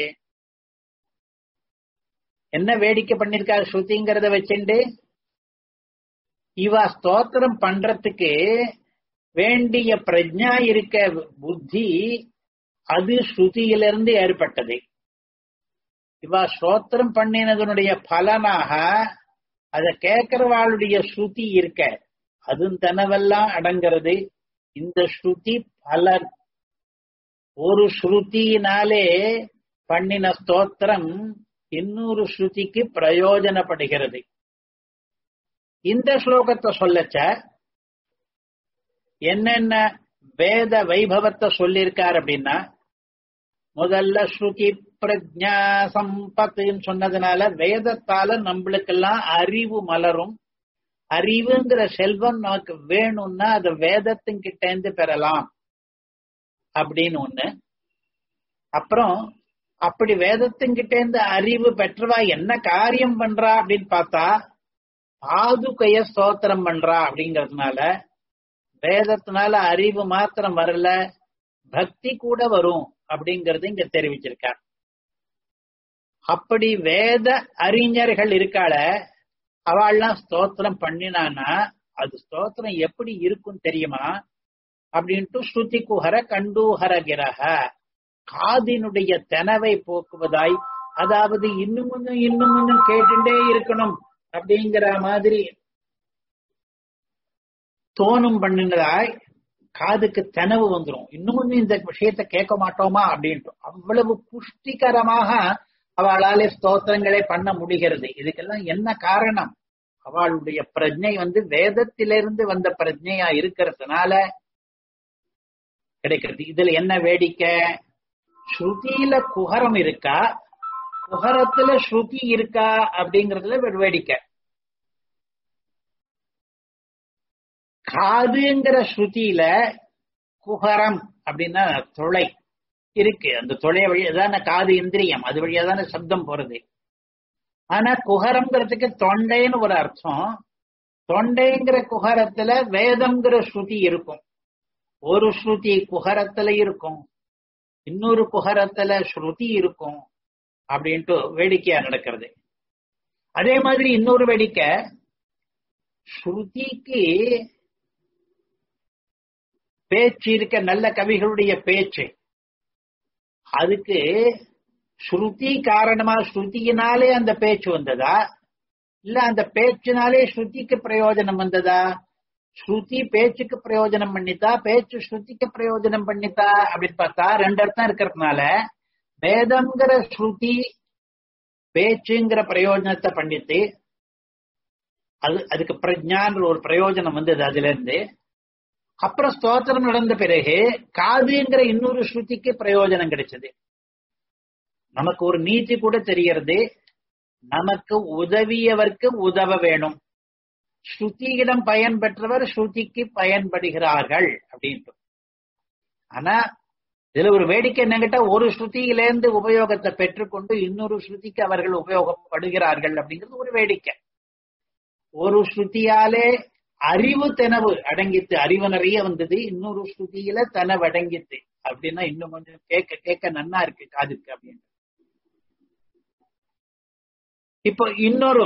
Speaker 1: என்ன வேடிக்கை பண்ணிருக்காரு ஸ்ருதிங்கிறத வச்சுண்டு இவ ஸ்தோத்திரம் பண்றதுக்கு வேண்டிய பிரஜா இருக்க புத்தி அது ஸ்ருதியிலிருந்து ஏற்பட்டது இவ ஸ்தோத்திரம் பண்ணினதனுடைய பலனாக அதை கேட்கிறவாளுடைய ஸ்ருதி இருக்க அது தனவெல்லாம் அடங்கிறது இந்த ஸ்ருதி பலன் ஒரு ஸ்ருதியினாலே பண்ணின ஸ்தோத்திரம் இன்னொரு ஸ்ருதிக்கு பிரயோஜனப்படுகிறது இந்த ஸ்லோகத்தை சொல்லச்ச என்னென்ன வேத வைபவத்தை சொல்லியிருக்கார் அப்படின்னா முதல்ல ஸ்ருதி பிரஜா சம்பத்துன்னு சொன்னதுனால வேதத்தால நம்மளுக்கெல்லாம் அறிவு மலரும் அறிவுங்கிற செல்வம் நமக்கு வேணும்னா அது வேதத்தின் கிட்ட இருந்து பெறலாம் அப்படின்னு ஒண்ணு அப்புறம் அப்படி வேதத்தின் கிட்ட இருந்து அறிவு பெற்றவா என்ன காரியம் பண்றா அப்படின்னு பார்த்தா பாதுகைய ஸ்தோத்திரம் பண்றா அப்படிங்கறதுனால வேதத்தினால அறிவு மாத்திரம் வரல பக்தி கூட வரும் அப்படிங்கறது இங்க தெரிவிச்சிருக்கார் அப்படி வேத அறிஞர்கள் இருக்காள அவள்லாம் ஸ்தோத்திரம் பண்ணினானா அது ஸ்தோத்திரம் எப்படி இருக்கும் தெரியுமா அப்படின்ட்டு ஸ்ருதி குஹர கண்டூஹர கிரக காதினுடைய தெனவை போக்குவதாய் அதாவது இன்னும் கொஞ்சம் இன்னும் கொஞ்சம் கேட்டுட்டே இருக்கணும் அப்படிங்கிற மாதிரி தோணும் பண்ணுனதாய் காதுக்கு தெனவு வந்துடும் இன்னும் கொஞ்சம் இந்த விஷயத்த கேட்க மாட்டோமா அப்படின்ட்டு அவ்வளவு புஷ்டிகரமாக அவளாலே ஸ்தோத்திரங்களே பண்ண முடிகிறது இதுக்கெல்லாம் என்ன காரணம் அவளுடைய பிரஜை வந்து வேதத்திலிருந்து வந்த பிரஜையா இருக்கிறதுனால கிடைக்கிறது இதுல என்ன வேடிக்கை ஸ்ருதியில குஹரம் இருக்கா குஹரத்துல ஸ்ருதி இருக்கா அப்படிங்கறதுல வேடிக்கை காதுங்கிற ஸ்ருதியில குஹரம் அப்படின்னா தொலை இருக்கு அந்த தொலை வழியா தானே காது இந்திரியம் அது வழியா தானே சப்தம் போறது ஆனா குஹரம்ங்கிறதுக்கு தொண்டைன்னு ஒரு அர்த்தம் தொண்டைங்கிற குஹரத்துல வேதம்ங்கிற ஸ்ருதி இருக்கும் ஒரு ஸ்ருதி குஹரத்துல இருக்கும் இன்னொரு குஹரத்துல ஸ்ருதி இருக்கும் அப்படின்ட்டு வேடிக்கையா நடக்கிறது அதே மாதிரி இன்னொரு வேடிக்கை ஸ்ருதிக்கு பேச்சு இருக்க நல்ல கவிகளுடைய பேச்சு அதுக்கு ஸ்ருதி காரணமா ஸ்ருதியினாலே அந்த பேச்சு வந்ததா இல்ல அந்த பேச்சினாலே ஸ்ருதிக்கு பிரயோஜனம் வந்ததா ஸ்ருதி பேச்சுக்கு பிரயோஜனம் பண்ணித்தா பேச்சு ஸ்ருதிக்கு பிரயோஜனம் பண்ணித்தா அப்படின்னு பார்த்தா ரெண்டு அர்த்தம் இருக்கிறதுனால வேதம்ங்கிற ஸ்ருதி பேச்சுங்கிற பிரயோஜனத்தை பண்ணித்து அது அதுக்கு பிரஜான்ற ஒரு பிரயோஜனம் வந்தது அதுல இருந்து அப்புறம் ஸ்தோத்திரம் நடந்த பிறகு காதுங்கிற இன்னொரு ஸ்ருதிக்கு பிரயோஜனம் கிடைச்சது நமக்கு ஒரு நீதி கூட தெரியறது நமக்கு உதவியவர்க்கு உதவ வேணும் ஸ்ருதியிடம் பயன் பெற்றவர் ஸ்ருதிக்கு பயன்படுகிறார்கள் அப்படின்ட்டு ஆனா இதுல ஒரு வேடிக்கை என்னங்கிட்ட ஒரு ஸ்ருதியிலேருந்து உபயோகத்தை பெற்றுக்கொண்டு இன்னொரு ஸ்ருதிக்கு அவர்கள் உபயோகப்படுகிறார்கள் அப்படிங்கிறது ஒரு வேடிக்கை ஒரு ஸ்ருதியாலே அறிவு தெனவு அடங்கித்து அறிவு நிறைய வந்தது இன்னொரு ஸ்ருதியில தெனவு அடங்கித்து அப்படின்னா இன்னும் கொஞ்சம் கேட்க கேட்க நன்னா இருக்கு காதுக்கு அப்படின்னு இப்போ இன்னொரு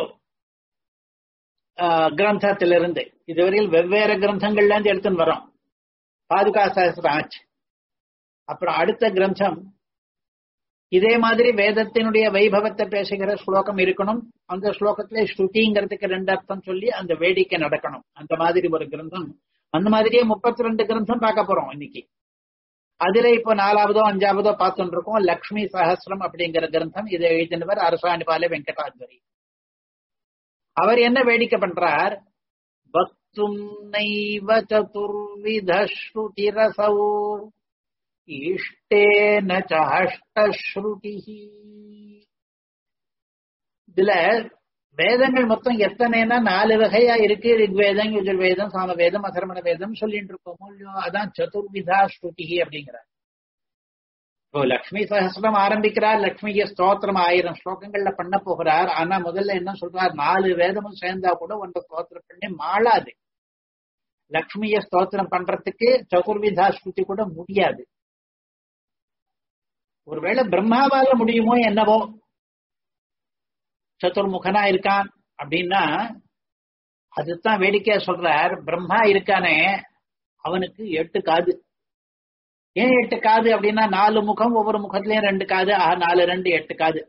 Speaker 1: கிரந்தத்திலிருந்து இதுவரையில் வெவ்வேறு கிரந்தங்கள்ல இருந்து எடுத்துன்னு வரோம் பாதுகா சாஸ்திரம் ஆச்சு அப்புறம் அடுத்த கிரந்தம் இதே மாதிரி வேதத்தினுடைய வைபவத்தை பேசுகிற ஸ்லோகம் இருக்கணும் அந்த ஸ்லோகத்துல ஸ்ருதிங்கிறதுக்கு ரெண்டு அர்த்தம் சொல்லி அந்த வேடிக்கை நடக்கணும் அந்த மாதிரி ஒரு கிரந்தம் அந்த மாதிரியே முப்பத்தி ரெண்டு கிரந்தம் பார்க்க போறோம் இன்னைக்கு அதுல இப்போ நாலாவதோ அஞ்சாவதோ பார்த்துட்டு இருக்கோம் லக்ஷ்மி சஹசிரம் அப்படிங்கிற கிரந்தம் இதை எழுதினவர் அரசாணிபால வெங்கடாத்வரி அவர் என்ன வேடிக்கை பண்றார் பக்தும் நைவ சதுர்வித ஸ்ருதிரசௌ இஷ்டேன அஷ்டஸ்ருதி இதுல வேதங்கள் மொத்தம் எத்தனைனா நாலு வகையா இருக்கு ரிக்வேதம் யுஜுர்வேதம் சாமவேதம் அதர்மண வேதம் சொல்லிட்டு இருக்கோமோ இல்லையோ அதான் சதுர்விதா ஸ்ருதி அப்படிங்கிறார் இப்போ லக்ஷ்மி சகசிரம் ஆரம்பிக்கிறார் லக்ஷ்மிய ஸ்தோத்திரம் ஆயிரம் ஸ்லோகங்கள்ல பண்ண போகிறார் ஆனா முதல்ல என்ன சொல்றார் நாலு வேதமும் சேர்ந்தா கூட ஒன்றை ஸ்தோத்திரம் பண்ணி மாளாது லக்ஷ்மிய ஸ்தோத்திரம் பண்றதுக்கு சதுர்விதா ஸ்ருதி கூட முடியாது ஒருவேளை பிரம்மாவால முடியுமோ என்னவோ சதுர்முகனா இருக்கான் அப்படின்னா அதுதான் வேடிக்கையா சொல்றார் பிரம்மா இருக்கானே அவனுக்கு எட்டு காது ஏன் எட்டு காது அப்படின்னா நாலு முகம் ஒவ்வொரு முகத்திலயும் ரெண்டு காது ஆஹ் நாலு ரெண்டு எட்டு காது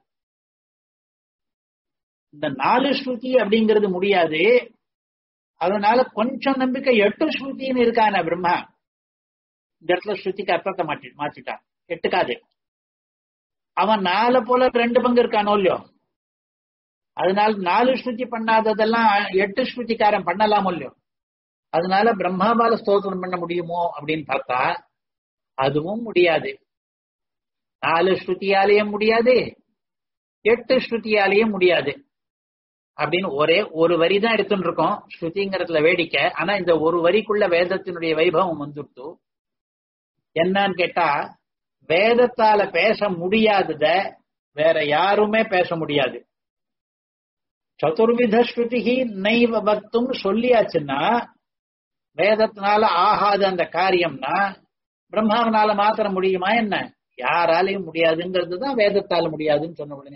Speaker 1: இந்த நாலு ஸ்ருதி அப்படிங்கிறது முடியாது அதனால கொஞ்சம் நம்பிக்கை எட்டு ஸ்ருதின்னு இருக்கான பிரம்மா இந்த இடத்துல ஸ்ருதிக்கு அர்த்தத்தை மாற்றி மாற்றிட்டான் எட்டு காது அவன் நாலு போல ரெண்டு பங்கு இருக்கானோ இல்லையோ அதனால நாலு ஸ்ருதி பண்ணாததெல்லாம் எட்டு ஸ்ருதிக்காரன் பண்ணலாமோ இல்லையோ அதனால பிரம்மாவால ஸ்தோத்திரம் பண்ண முடியுமோ அப்படின்னு பார்த்தா அதுவும் முடியாது நாலு ஸ்ருதியாலேயும் முடியாது எட்டு ஸ்ருதியாலேயும் முடியாது அப்படின்னு ஒரே ஒரு வரி தான் எடுத்துட்டு இருக்கோம் ஸ்ருதிங்கிறதுல வேடிக்கை ஆனா இந்த ஒரு வரிக்குள்ள வேதத்தினுடைய வைபவம் வந்துட்டு என்னன்னு கேட்டா வேதத்தால பேச முடியாதத வேற யாருமே பேச முடியாது சதுர்வித ஸ்ருதிகி நைவ பக்தும் சொல்லியாச்சுன்னா வேதத்தினால ஆகாத அந்த காரியம்னா பிரம்மாவனால மாத்திர முடியுமா என்ன யாராலையும் முடியாதுங்கிறது தான் வேதத்தால முடியாதுன்னு சொன்ன உடனே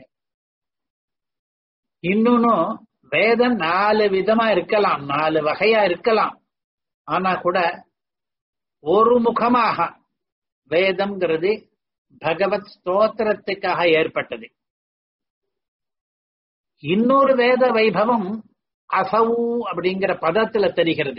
Speaker 1: இன்னொன்னும் வேதம் நாலு விதமா இருக்கலாம் நாலு வகையா இருக்கலாம் ஆனா கூட ஒரு முகமாக வேதம்ங்கிறது பகவத் ஸ்தோத்திரத்துக்காக ஏற்பட்டது இன்னொரு வேத வைபவம் அசவு அப்படிங்கிற பதத்துல தெரிகிறது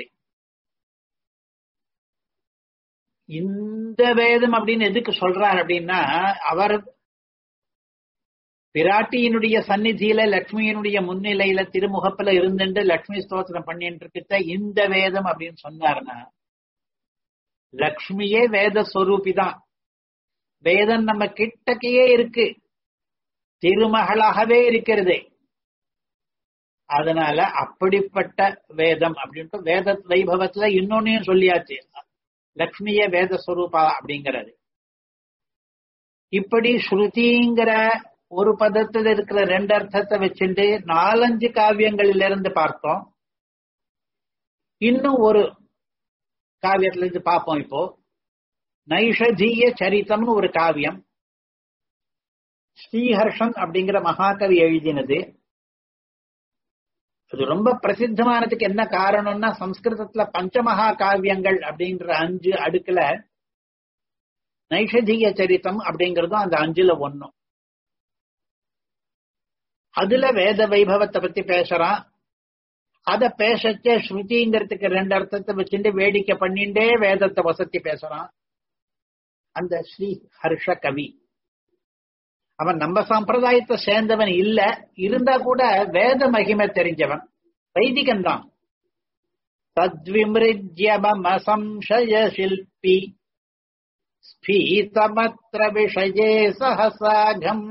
Speaker 1: இந்த வேதம் அப்படின்னு எதுக்கு சொல்றார் அப்படின்னா அவர் பிராட்டியினுடைய சந்நிதியில லக்ஷ்மியினுடைய முன்னிலையில திருமுகப்புல இருந்துட்டு லக்ஷ்மி ஸ்தோத்திரம் பண்ணிட்டு இருக்கிட்ட இந்த வேதம் அப்படின்னு சொன்னார்னா லக்ஷ்மியே வேத ஸ்வரூபி தான் வேதம் நம்ம கிட்டக்கையே இருக்கு திருமகளாகவே இருக்கிறது அதனால அப்படிப்பட்ட வேதம் அப்படின்ட்டு வேத வைபவத்துல இன்னொன்னையும் சொல்லியாச்சு லக்ஷ்மிய வேதஸ்வரூபா அப்படிங்கிறது இப்படி ஸ்ருதிங்கிற ஒரு பதத்துல இருக்கிற ரெண்டு அர்த்தத்தை வச்சுட்டு நாலஞ்சு காவியங்களில இருந்து பார்த்தோம் இன்னும் ஒரு காவியத்துல இருந்து பார்ப்போம் இப்போ நைஷதீய சரித்தம்னு ஒரு காவியம் ஸ்ரீஹர்ஷன் அப்படிங்கிற மகாகவி எழுதினது அது ரொம்ப பிரசித்தமானதுக்கு என்ன காரணம்னா சம்ஸ்கிருதத்துல பஞ்சமகா காவியங்கள் அப்படின்ற அஞ்சு அடுக்குல நைஷதீய சரித்தம் அப்படிங்கறதும் அந்த அஞ்சுல ஒண்ணும் அதுல வேத வைபவத்தை பத்தி பேசுறான் அத பேசச்சே ஸ்ருதிங்கிறதுக்கு ரெண்டு அர்த்தத்தை வச்சுட்டு வேடிக்கை பண்ணிண்டே வேதத்தை வசத்தி பேசுறான் அந்த ஸ்ரீ ஹர்ஷ கவி அவன் நம்ம சம்பிரதாயத்தை சேர்ந்தவன் இல்ல இருந்தா கூட வேத மகிமை தெரிஞ்சவன் வைதிகன் தான் தத்விமிருஜ்யம சம்சய சில்பி ஸ்பீதமத்ர விஷயே சஹசாகம்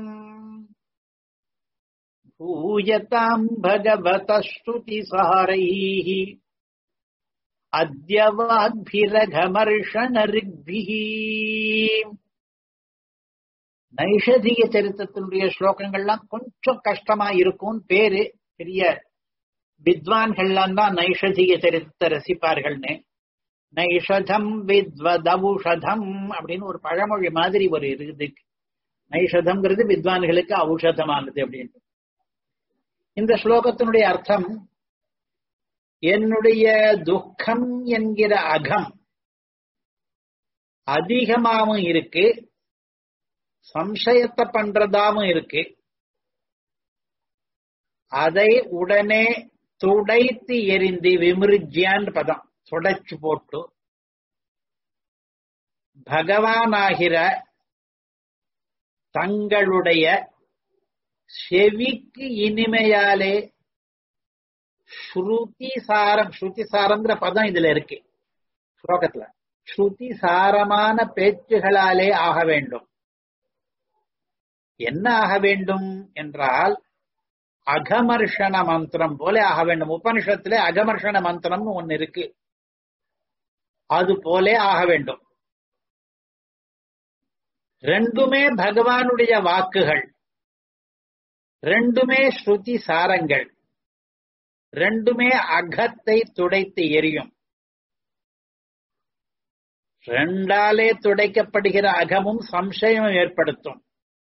Speaker 1: பூயதாம் பகவத ஸ்ருதி சாரைः அத்ய வாக்பிரகமர்ஷண ரிக்பிः நைஷதிக சரித்திரத்தினுடைய ஸ்லோகங்கள்லாம் கொஞ்சம் கஷ்டமா இருக்கும் பேரு பெரிய வித்வான்கள்லாம் தான் நைஷதிக சரித்திரத்தை ரசிப்பார்கள்னு நைஷதம் வித்வதவுஷதம் அப்படின்னு ஒரு பழமொழி மாதிரி ஒரு இருக்குது நைஷதம்ங்கிறது வித்வான்களுக்கு ஔஷதமானது அப்படின்ட்டு இந்த ஸ்லோகத்தினுடைய அர்த்தம் என்னுடைய துக்கம் என்கிற அகம் அதிகமாவும் இருக்கு சம்சயத்தை பண்றதாவும் இருக்கு அதை உடனே துடைத்து எரிந்து விமிருஜியான் பதம் துடைச்சு போட்டு பகவானாகிற தங்களுடைய செவிக்கு இனிமையாலே ஸ்ருதி சாரம் ஸ்ருதி சாரம்ங்கிற பதம் இதுல இருக்கு ஸ்லோகத்துல ஸ்ருதி சாரமான பேச்சுகளாலே ஆக வேண்டும் என்ன ஆக வேண்டும் என்றால் அகமர்ஷண மந்திரம் போல ஆக வேண்டும் உபனிஷத்துல அகமர்ஷண மந்திரம்னு ஒன்னு இருக்கு அது போலே ஆக வேண்டும் ரெண்டுமே பகவானுடைய வாக்குகள் ரெண்டுமே ஸ்ருதி சாரங்கள் ரெண்டுமே அகத்தை துடைத்து எரியும் ரெண்டாலே துடைக்கப்படுகிற அகமும் சம்சயம் ஏற்படுத்தும்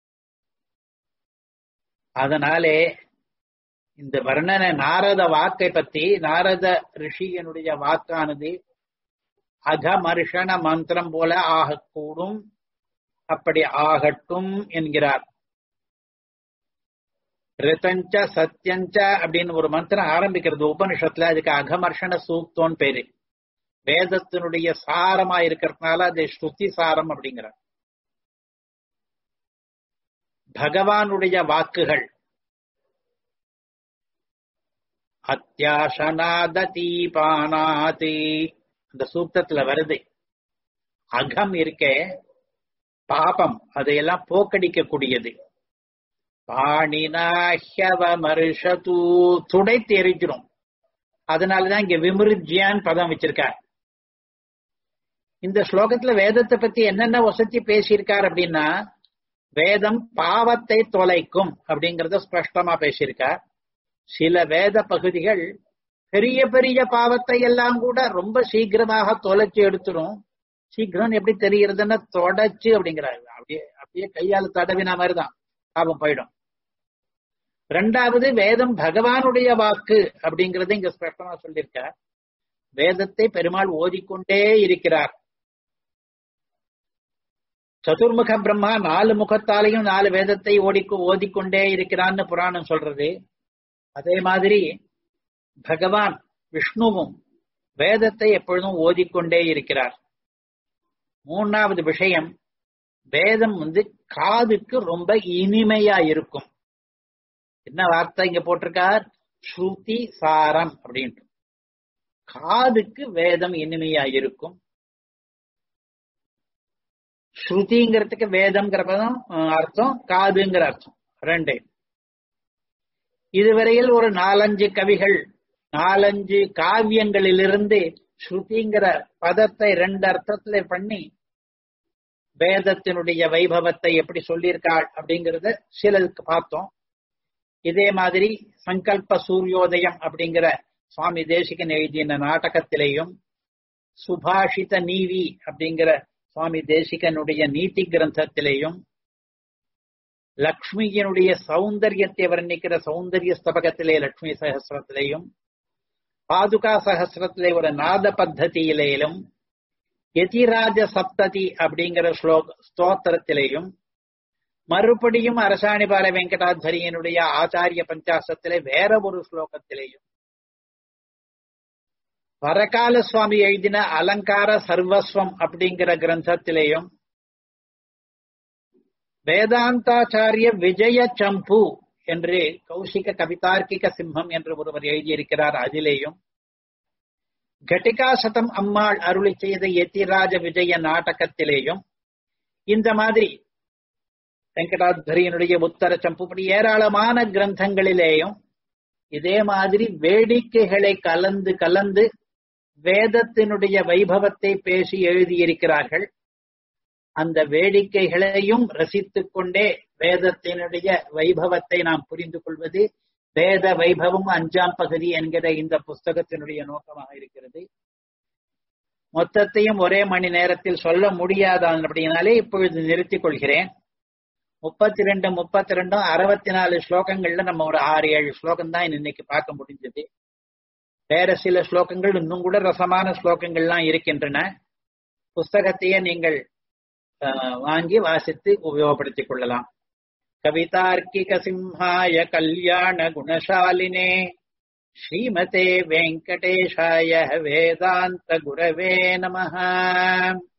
Speaker 1: அதனாலே இந்த வர்ணனை நாரத வாக்கை பத்தி நாரத ரிஷியனுடைய வாக்கானது அகமர்ஷண மந்திரம் போல ஆகக்கூடும் அப்படி ஆகட்டும் என்கிறார் ரிதஞ்ச சத்தியஞ்ச அப்படின்னு ஒரு மந்திரம் ஆரம்பிக்கிறது உபனிஷத்துல அதுக்கு அகமர்ஷண சூக்தோன்னு பேரு வேதத்தினுடைய சாரமா இருக்கிறதுனால அது ஸ்ருதி சாரம் அப்படிங்கிறார் பகவானுடைய வாக்குகள் அத்தியாசனாதீபானாதி அந்த சூக்தத்துல வருது அகம் இருக்கே பாபம் அதையெல்லாம் போக்கடிக்க கூடியது பாணினாஹ்யவமர்ஷது துடைத்து எரிஞ்சிரும் அதனாலதான் இங்க விமிருஜ்யான் பதம் வச்சிருக்கார் இந்த ஸ்லோகத்துல வேதத்தை பத்தி என்னென்ன வசதி பேசியிருக்கார் அப்படின்னா வேதம் பாவத்தை தொலைக்கும் அப்படிங்கறத ஸ்பஷ்டமா பேசியிருக்கார் சில வேத பகுதிகள் பெரிய பெரிய பாவத்தை எல்லாம் கூட ரொம்ப சீக்கிரமாக தொலைச்சு எடுத்துரும் சீக்கிரம் எப்படி தெரிகிறதுன்னா தொடச்சு அப்படிங்கிறாரு அப்படியே அப்படியே கையால தடவின மாதிரிதான் பாவம் போயிடும் ரெண்டாவது வேதம் பகவானுடைய வாக்கு அப்படிங்கறது இங்க ஸ்பஷ்டமா சொல்லியிருக்க வேதத்தை பெருமாள் ஓதிக்கொண்டே இருக்கிறார் சதுர்முக பிரம்மா நாலு முகத்தாலையும் நாலு வேதத்தை ஓடிக்கு ஓதிக்கொண்டே இருக்கிறான்னு புராணம் சொல்றது அதே மாதிரி பகவான் விஷ்ணுவும் வேதத்தை எப்பொழுதும் ஓதிக்கொண்டே இருக்கிறார் மூணாவது விஷயம் வேதம் வந்து காதுக்கு ரொம்ப இனிமையா இருக்கும் என்ன வார்த்தை இங்க போட்டிருக்கார் ஸ்ருதி சாரம் அப்படின்ட்டு காதுக்கு வேதம் இனிமையா இருக்கும் ஸ்ருதிங்கிறதுக்கு வேதம்ங்கிற பதம் அர்த்தம் காதுங்கிற அர்த்தம் ரெண்டு இதுவரையில் ஒரு நாலஞ்சு கவிகள் நாலஞ்சு காவியங்களிலிருந்து ஸ்ருதிங்கிற பதத்தை ரெண்டு அர்த்தத்துல பண்ணி வேதத்தினுடைய வைபவத்தை எப்படி சொல்லியிருக்காள் அப்படிங்கறத சிலருக்கு பார்த்தோம் இதே மாதிரி சங்கல்ப சூரியோதயம் அப்படிங்கிற சுவாமி தேசிகன் எழுதிய நாடகத்திலேயும் சுபாஷித நீவி அப்படிங்கிற சுவாமி தேசிகனுடைய நீதி கிரந்தத்திலேயும் லக்ஷ்மியினுடைய சௌந்தரியத்தை வர்ணிக்கிற சௌந்தரிய ஸ்தபகத்திலே லக்ஷ்மி சகசிரத்திலேயும் பாதுகா சகசிரத்திலே ஒரு நாத பத்ததியிலேயும் யதிராஜ சப்ததி அப்படிங்கிற ஸ்லோக ஸ்தோத்திரத்திலேயும் மறுபடியும் அரசாணிபால வெங்கடாச்சரியனுடைய ஆச்சாரிய பஞ்சாசத்திலே வேற ஒரு ஸ்லோகத்திலேயும் வரகால சுவாமி எழுதின அலங்கார சர்வஸ்வம் அப்படிங்கிற கிரந்தத்திலேயும் வேதாந்தாச்சாரிய விஜய சம்பு என்று கௌசிக கவிதார்க்கிக சிம்மம் என்று ஒருவர் எழுதியிருக்கிறார் அதிலேயும் கட்டிகா சதம் அம்மாள் அருளி செய்த எத்திராஜ விஜய நாடகத்திலேயும் இந்த மாதிரி வெங்கடாத்வரியனுடைய உத்தர சம்புப்படி ஏராளமான கிரந்தங்களிலேயும் இதே மாதிரி வேடிக்கைகளை கலந்து கலந்து வேதத்தினுடைய வைபவத்தை பேசி எழுதியிருக்கிறார்கள் அந்த வேடிக்கைகளையும் ரசித்துக் கொண்டே வேதத்தினுடைய வைபவத்தை நாம் புரிந்து கொள்வது வேத வைபவம் அஞ்சாம் பகுதி என்கிற இந்த புஸ்தகத்தினுடைய நோக்கமாக இருக்கிறது மொத்தத்தையும் ஒரே மணி நேரத்தில் சொல்ல முடியாத அப்படினாலே இப்பொழுது நிறுத்திக் கொள்கிறேன் முப்பத்தி ரெண்டு முப்பத்தி ரெண்டும் அறுபத்தி நாலு ஸ்லோகங்கள்ல நம்ம ஒரு ஆறு ஏழு ஸ்லோகம் தான் இன்னைக்கு பார்க்க முடிஞ்சது வேற சில ஸ்லோகங்கள் இன்னும் கூட ரசமான ஸ்லோகங்கள்லாம் இருக்கின்றன புஸ்தகத்தையே நீங்கள் வாங்கி வாசித்து உபயோகப்படுத்திக் கொள்ளலாம் கவிதார்க்கிக சிம்ஹாய கல்யாண குணசாலினே ஸ்ரீமதே வெங்கடேஷாய வேதாந்த குரவே நமஹ